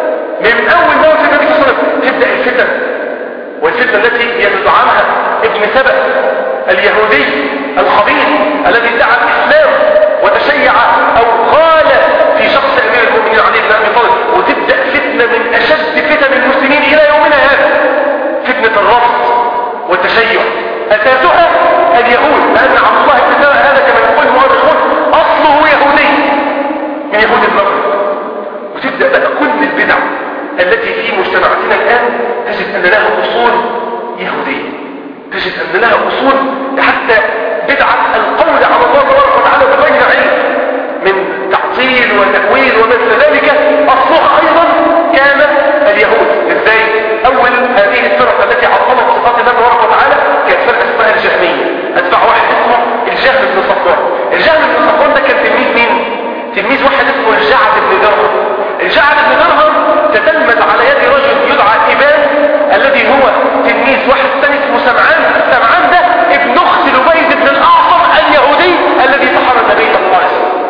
من أول موت النبي صلى الله عليه وسلم تبدأ الفتن والفتنة التي يزعمها ابن سبأ اليهودي الخبيث الذي ادعى الإسلام وتشيع أو غال في شخص أمير المؤمنين علي بن أبي طالب وتبدأ فتنة من أشد فتن المسلمين إلى يومنا هذا فتنة الرفض والتشيع أساسها اليهود لأن عبد الله بن سبأ هذا كما يقول المؤرخون أصله يهودي من يهود المغرب وتبدأ بقى كل البدع التي في مجتمعاتنا الآن تجد أن لها أصول يهودية تجد أن لها أصول حتى بدعة القول على الله تبارك وتعالى بغير علم من تعطيل وتأويل ومثل ذلك أصلها أيضا كان اليهود إزاي؟ أول هذه الفرق التي عطلت صفات الله تبارك وتعالى كانت فرقة اسمها الجهمية أتبع واحد اسمه الجهم بن صفوان الجهم بن صفوان ده كان تلميذ مين؟ تلميذ واحد اسمه الجعد بن درهم الجعد بن درهم تتلمذ على يد رجل يدعى إبان الذي هو تلميذ واحد ثاني اسمه سمعان سمعان ده ابن اخت لبيد بن الاعصم اليهودي الذي سحر النبي صلى الله عليه وسلم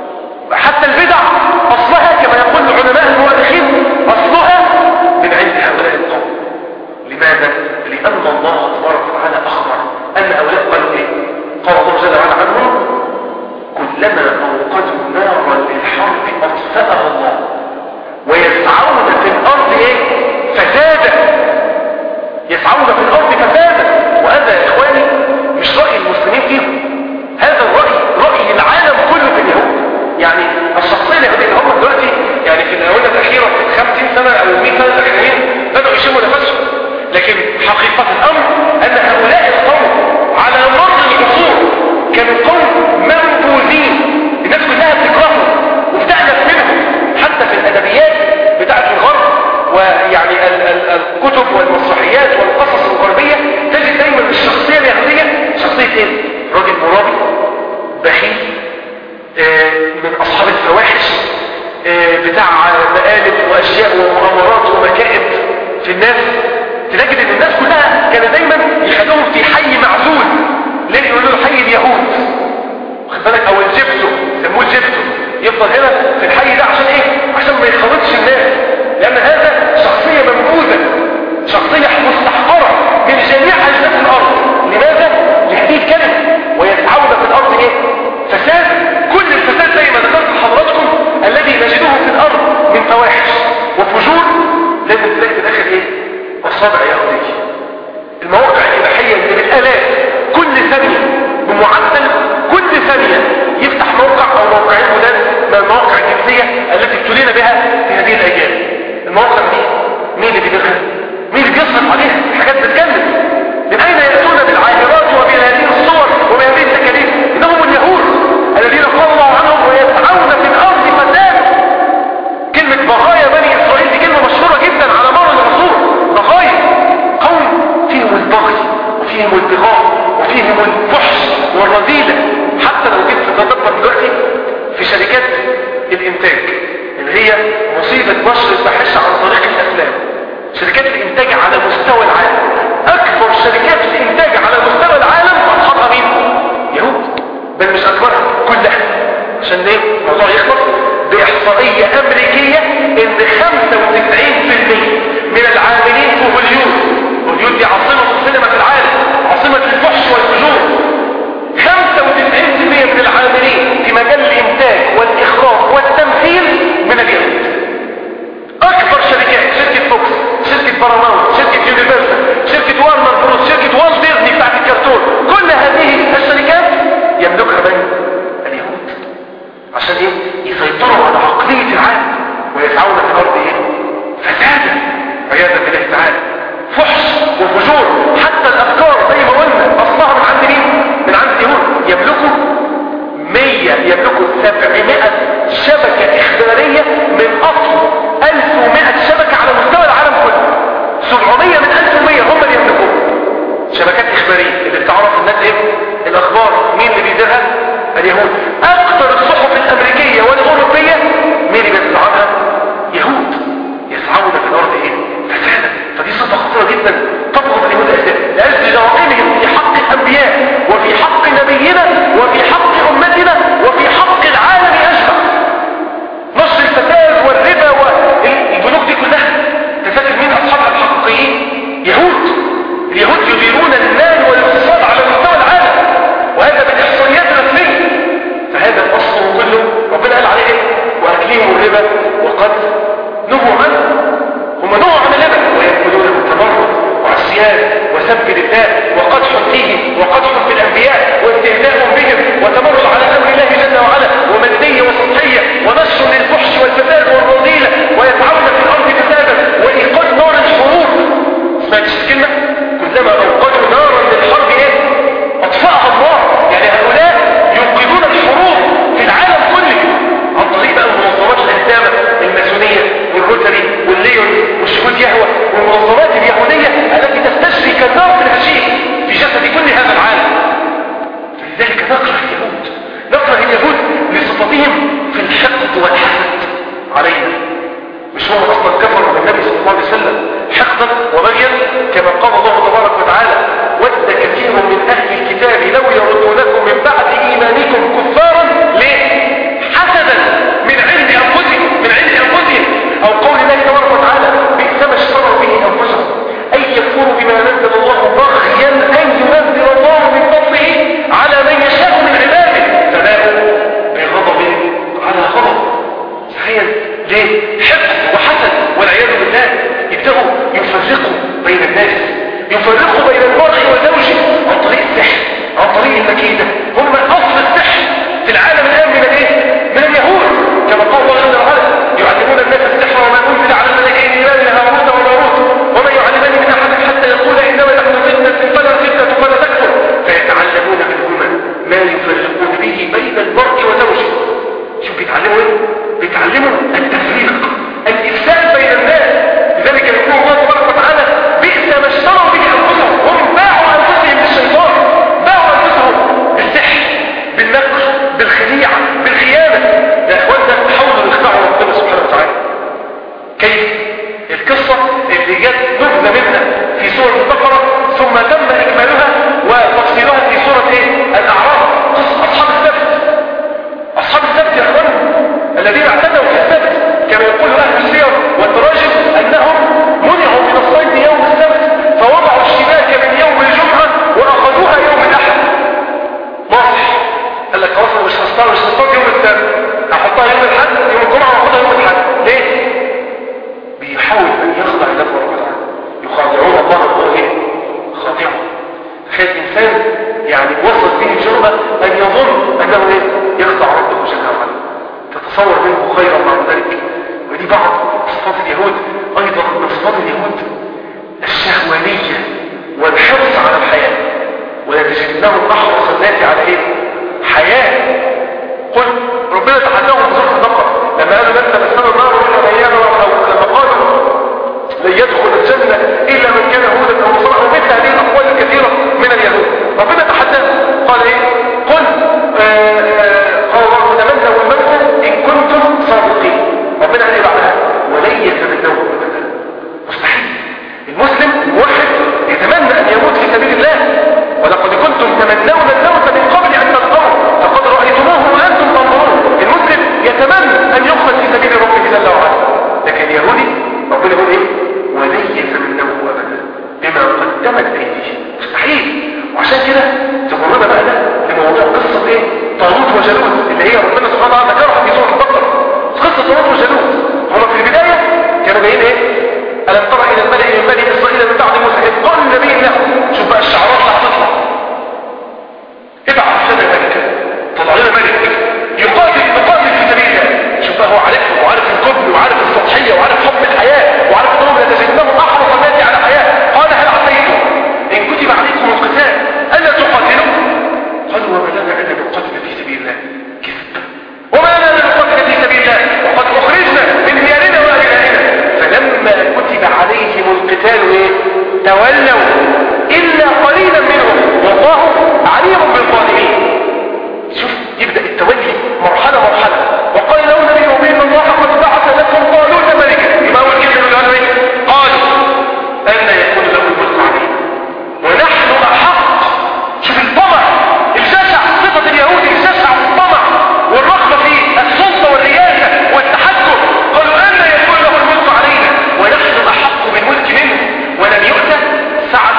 حتى البدع اصلها كما يقول علماء المؤرخين اصلها من عند هؤلاء القوم لماذا؟ لان الله تبارك وتعالى اخبر ان هؤلاء قالوا ايه؟ قال الله جل وعلا عنهم كلما اوقدوا نارا للحرب اطفاها الله ويسعون في الارض ايه؟ فسادا يسعون في الارض فسادا وهذا يا اخواني مش راي المسلمين فيهم هذا الراي راي العالم كله في اليهود يعني الشخصيه اليهوديه اللي هم دلوقتي يعني في الاونه الاخيره في 50 سنه او 100 سنه الاخرين بداوا يشموا نفسهم لكن حقيقه الامر ان هؤلاء القوم على مر العصور كانوا قوم منبوذين الناس كلها بتكرههم وبتألف منهم حتى في الادبيات بتاعه الغرب ويعني ال ال الكتب والمسرحيات والقصص الغربية تجد دايما الشخصية اليهودية شخصية ايه؟ راجل مرابي بخيل آه من اصحاب الفواحش آه بتاع مقالب واشياء ومؤامرات ومكائد في الناس تجد ان الناس كلها كان دايما يخلوهم في حي معزول ليه يقولوا له حي اليهود واخد بالك او الجبتو يسموه الجبتو يفضل هنا في الحي ده عشان ايه عشان ما يخلطش الناس لان هذا شخصية منبوذة شخصية مستحقرة من جميع اجناس الارض لماذا لهذه الكلمة ويسعون في الارض ايه فساد كل الفساد زي ما ذكرت لحضراتكم الذي نجده في الارض من فواحش وفجور لازم تلاقي في الاخر ايه اصابع يهودية المواقع الاباحية اللي بالالاف كل ثانية بمعدل كل ثانية يفتح موقع او موقعين جداد من المواقع الجنسية التي ابتلينا بها في هذه الايام المواقع دي مين اللي بيدخل مين اللي بيصرف عليها حاجات بتجنن من اين ياتون بالعاهرات وبهذه الصور وبهذه التكاليف انهم اليهود الذين قال الله عنهم ويسعون في الارض فساد كلمه بغايا بني اسرائيل دي كلمه مشهوره جدا على مر العصور بغايا قوم فيهم البغي وفيهم البغاء وفيهم الفحش والرذيله حتى لو جيت تتدبر دلوقتي في شركات الانتاج اللي هي مصيبة نشر الفاحشة عن طريق الأفلام شركات الإنتاج على مستوى العالم أكبر شركات الإنتاج على مستوى العالم أصحابها مين؟ يهود بل مش أكبرها كلها عشان ليه؟ الموضوع يخلص بإحصائية أمريكية إن 95% من العاملين في هوليود هوليود دي عاصمة السينما في العالم عاصمة الفحش والفجور 95% من العاملين في مجال الإنتاج والإخراج والتمثيل من اليهود أكبر شركات شركة فوكس شركة باراماونت شركة يونيفرسال شركة وارنر بروس شركة والت ديزني بتاعت الكرتون كل هذه الشركات يملكها من اليهود عشان ايه يسيطروا على عقلية العالم ويسعون في الأرض ايه فسادا عياذا بالله تعالى فحش وفجور حتى الأفكار زي ما قلنا أصلها من عند مين من عند اليهود يملكوا 100 يملكوا 700 شبكة إخبارية من أصل 1100 شبكة على مستوى العالم كله 700 من 1100 هم اللي يملكوها شبكات إخبارية اللي بتعرف الناس إيه الأخبار مين اللي بيديرها اليهود أكثر الصحف الأمريكية والأوروبية مين اللي بيدفعها يهود يسعون في الأرض إيه فسادا فدي صفة خطيرة جدا تطلب اليهود أساسا لأجل جرائمهم في حق الأنبياء وفي حق نبينا وفي حق أمتنا وفي حق العالم أجمع نشر الفساد والربا والبنوك دي كلها تفكر مين أصحابها الحقيقيين يهود اليهود يديرون المال والاقتصاد على مستوى العالم وهذا من إحصائيات رسمية فهذا الأصل كله ربنا قال عليه إيه وأكلهم الربا وقد نهوا عنه هم نهوا عن الربا ويأكلون التبرع وعصيان وسب الدماء وقدح فيه وقدح في الأنبياء واستهزاء بهم وتمرد على أمر الله جل وعلا ومادية وسطحية ونشر للفحش والفساد والرذيلة ويسعون في الأرض فسادا والمنظمات اليهودية التي تستشري كالنار في الهشيم في جسد كل هذا العالم فلذلك نكره اليهود نكره اليهود لصفتهم في الحقد والحسد علينا مش هم اصلا كفروا بالنبي صلى الله عليه وسلم حقدا وبغيا كما قال الله تبارك وتعالى ود كثير من اهل الكتاب لو يردونكم من بعد ايمانكم كفارا ليه حسدا من عند انفسهم من عند انفسهم او قول الله تبارك وتعالى بئس ما اشتروا به انفسهم ان يكفروا بما نزل الله بغيا ان ينزل الله من فضله على من يشاء من عباده فباءوا بغضب على غضب صحيح ليه حقد وحسد والعياذ بالله يبدأوا يفرقوا بين الناس يفرقوا بين المرء وزوجه عن طريق السحر عن طريق المكيدة هم أصل السحر في العالم الآن من الايه؟ من اليهود كما قال الله جل وعلا يعلمون الناس السحر وما أنزل على الملكين إيمان هاروت وماروت وما يعلمان من أحد حتى يقول إنما نحن فتنة فلا فتنة فلا تكفر فيتعلمون منهما ما يفرقون به بين المرء وزوجه شوف بيتعلموا ايه بيتعلموا التفريق الافساد بين الناس لذلك يقول الله تبارك وتعالى بئس ما اشتروا به انفسهم هم باعوا انفسهم بالشيطان باعوا انفسهم بالسحر بالنقر بالخديعه بالخيانه يا اخوانا حاولوا يخدعوا ربنا سبحانه وتعالى كيف القصه اللي جت نبذه منها في سوره البقره ثم تم اكمالها وتفصيلها في سوره ايه الاعراف قصه اصحاب السبت أصحاب السبت يا أخوان الذين اعتدوا في السبت كما يقول أهل السير والتراجم أنهم منعوا من الصيد يوم السبت فوضعوا الشباك من يوم الجمعة وأخذوها يوم الأحد ناصح قال لك خلاص أنا مش هصطاد مش هصطاد يوم السبت هحطها يوم الأحد يوم الجمعة وأخذها يوم الأحد ليه؟ بيحاول أن يخضع الله سبحانه وتعالى يخادعون الله وهو إيه؟ خاضعه تخيل إنسان يعني وصل به الجرأة أن يظن أنه إيه؟ يخضع ربه جل وعلا تتصور منه خيرا بعد ذلك ودي بعض صفات اليهود أيضا من صفات اليهود الشهوانية والحرص على الحياة ولتجدنهم أحرص الناس على إيه؟ حياة قل ربنا تحداهم في سورة البقرة لما قالوا لن تمسنا النار إلا أياما أو لما قالوا لن يدخل الجنة إلا من كان هودا أو نصارى أو مثل هذه الأقوال الكثيرة من اليهود ربنا تحداهم قال إيه؟ قل آه قال الله تمنوا الموت إن كنتم صادقين ربنا قال إيه بعدها ولن يتمنوا أبدا مستحيل المسلم الموحد يتمنى أن يموت في سبيل الله ولقد كنتم تمنون الموت من قبل أن تلقوه فقد رأيتموه وأنتم تنظرون المسلم يتمنى أن يقتل في سبيل ربه جل وعلا لكن اليهودي ربنا يقول إيه ولن يتمنوه أبدا بما قدمت أيديهم مستحيل وعشان كده تمرنا بقى ده لموضوع قصة ايه طالوت وجالوت اللي هي ربنا سبحانه وتعالى ذكرها في سورة البقرة قصة طالوت وجالوت هما في البداية كانوا جايين ايه ألم ترى إلى الملأ من بني إسرائيل من بعد موسى إذ قال النبي له شوف بقى الشعارات اللي هتطلع ابعث لنا ملكا طلع لنا ملك يقاتل يقاتل في سبيل الله شوف بقى هو عارفهم وعارف الجبن وعارف السطحية وعارف حب الحياة وعارف انهم لتجدنهم احرص الناس على حياة قال هل عصيتم ان كتب عليكم القتال الا تقاتلوا قالوا وما لنا الا نقاتل في سبيل الله كذب وما لنا الا نقاتل في سبيل الله وقد اخرجنا من ديارنا وابنائنا فلما كتب عليهم القتال ايه تولوا الا قليلا منهم والله عليم بالظالمين شوف يبدأ التولي مرحلة مرحلة وقال لهم النبي مبين الله قد بعث لكم قالون ملكا يبقى أول كلمة يقول عنه ايه؟ قالوا أن يكون له الملك علينا ونحن أحق شوف الطمع الجشع صفة اليهود الجشع والطمع والرغبة في السلطة والرياسة والتحكم قالوا أن يكون له الملك علينا ونحن أحق بالملك منه ولم يؤت سعة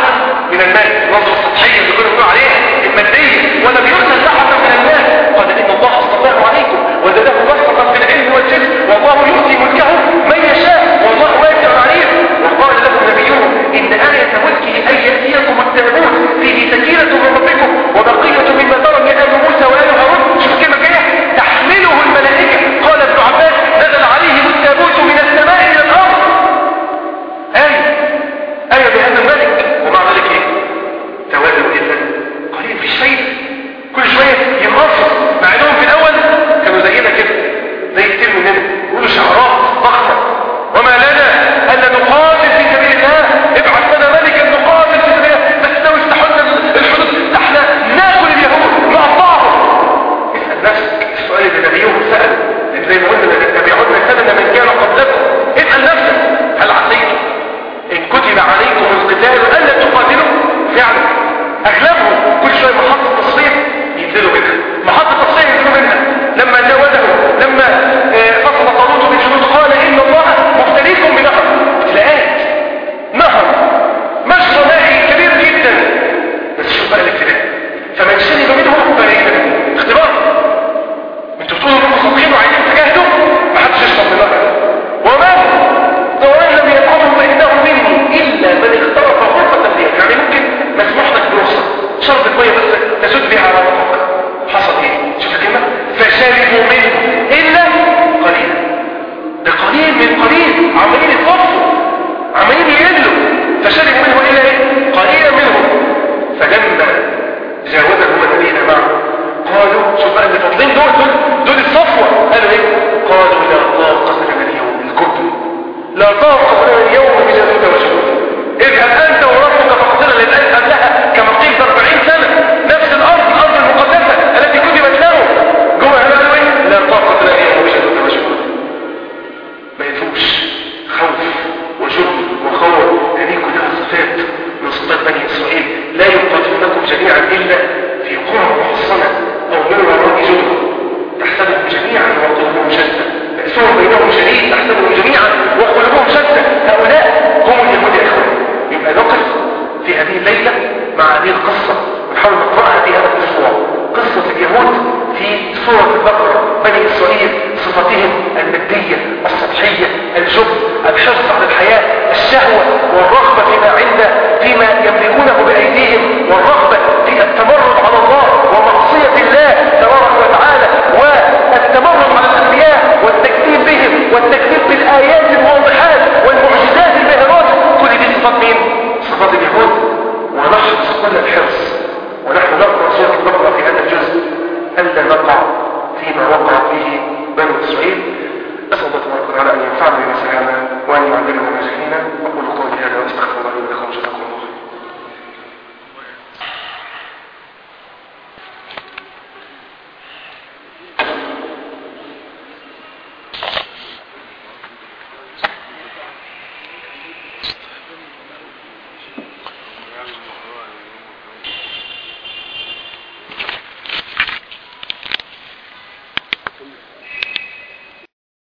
صفات مين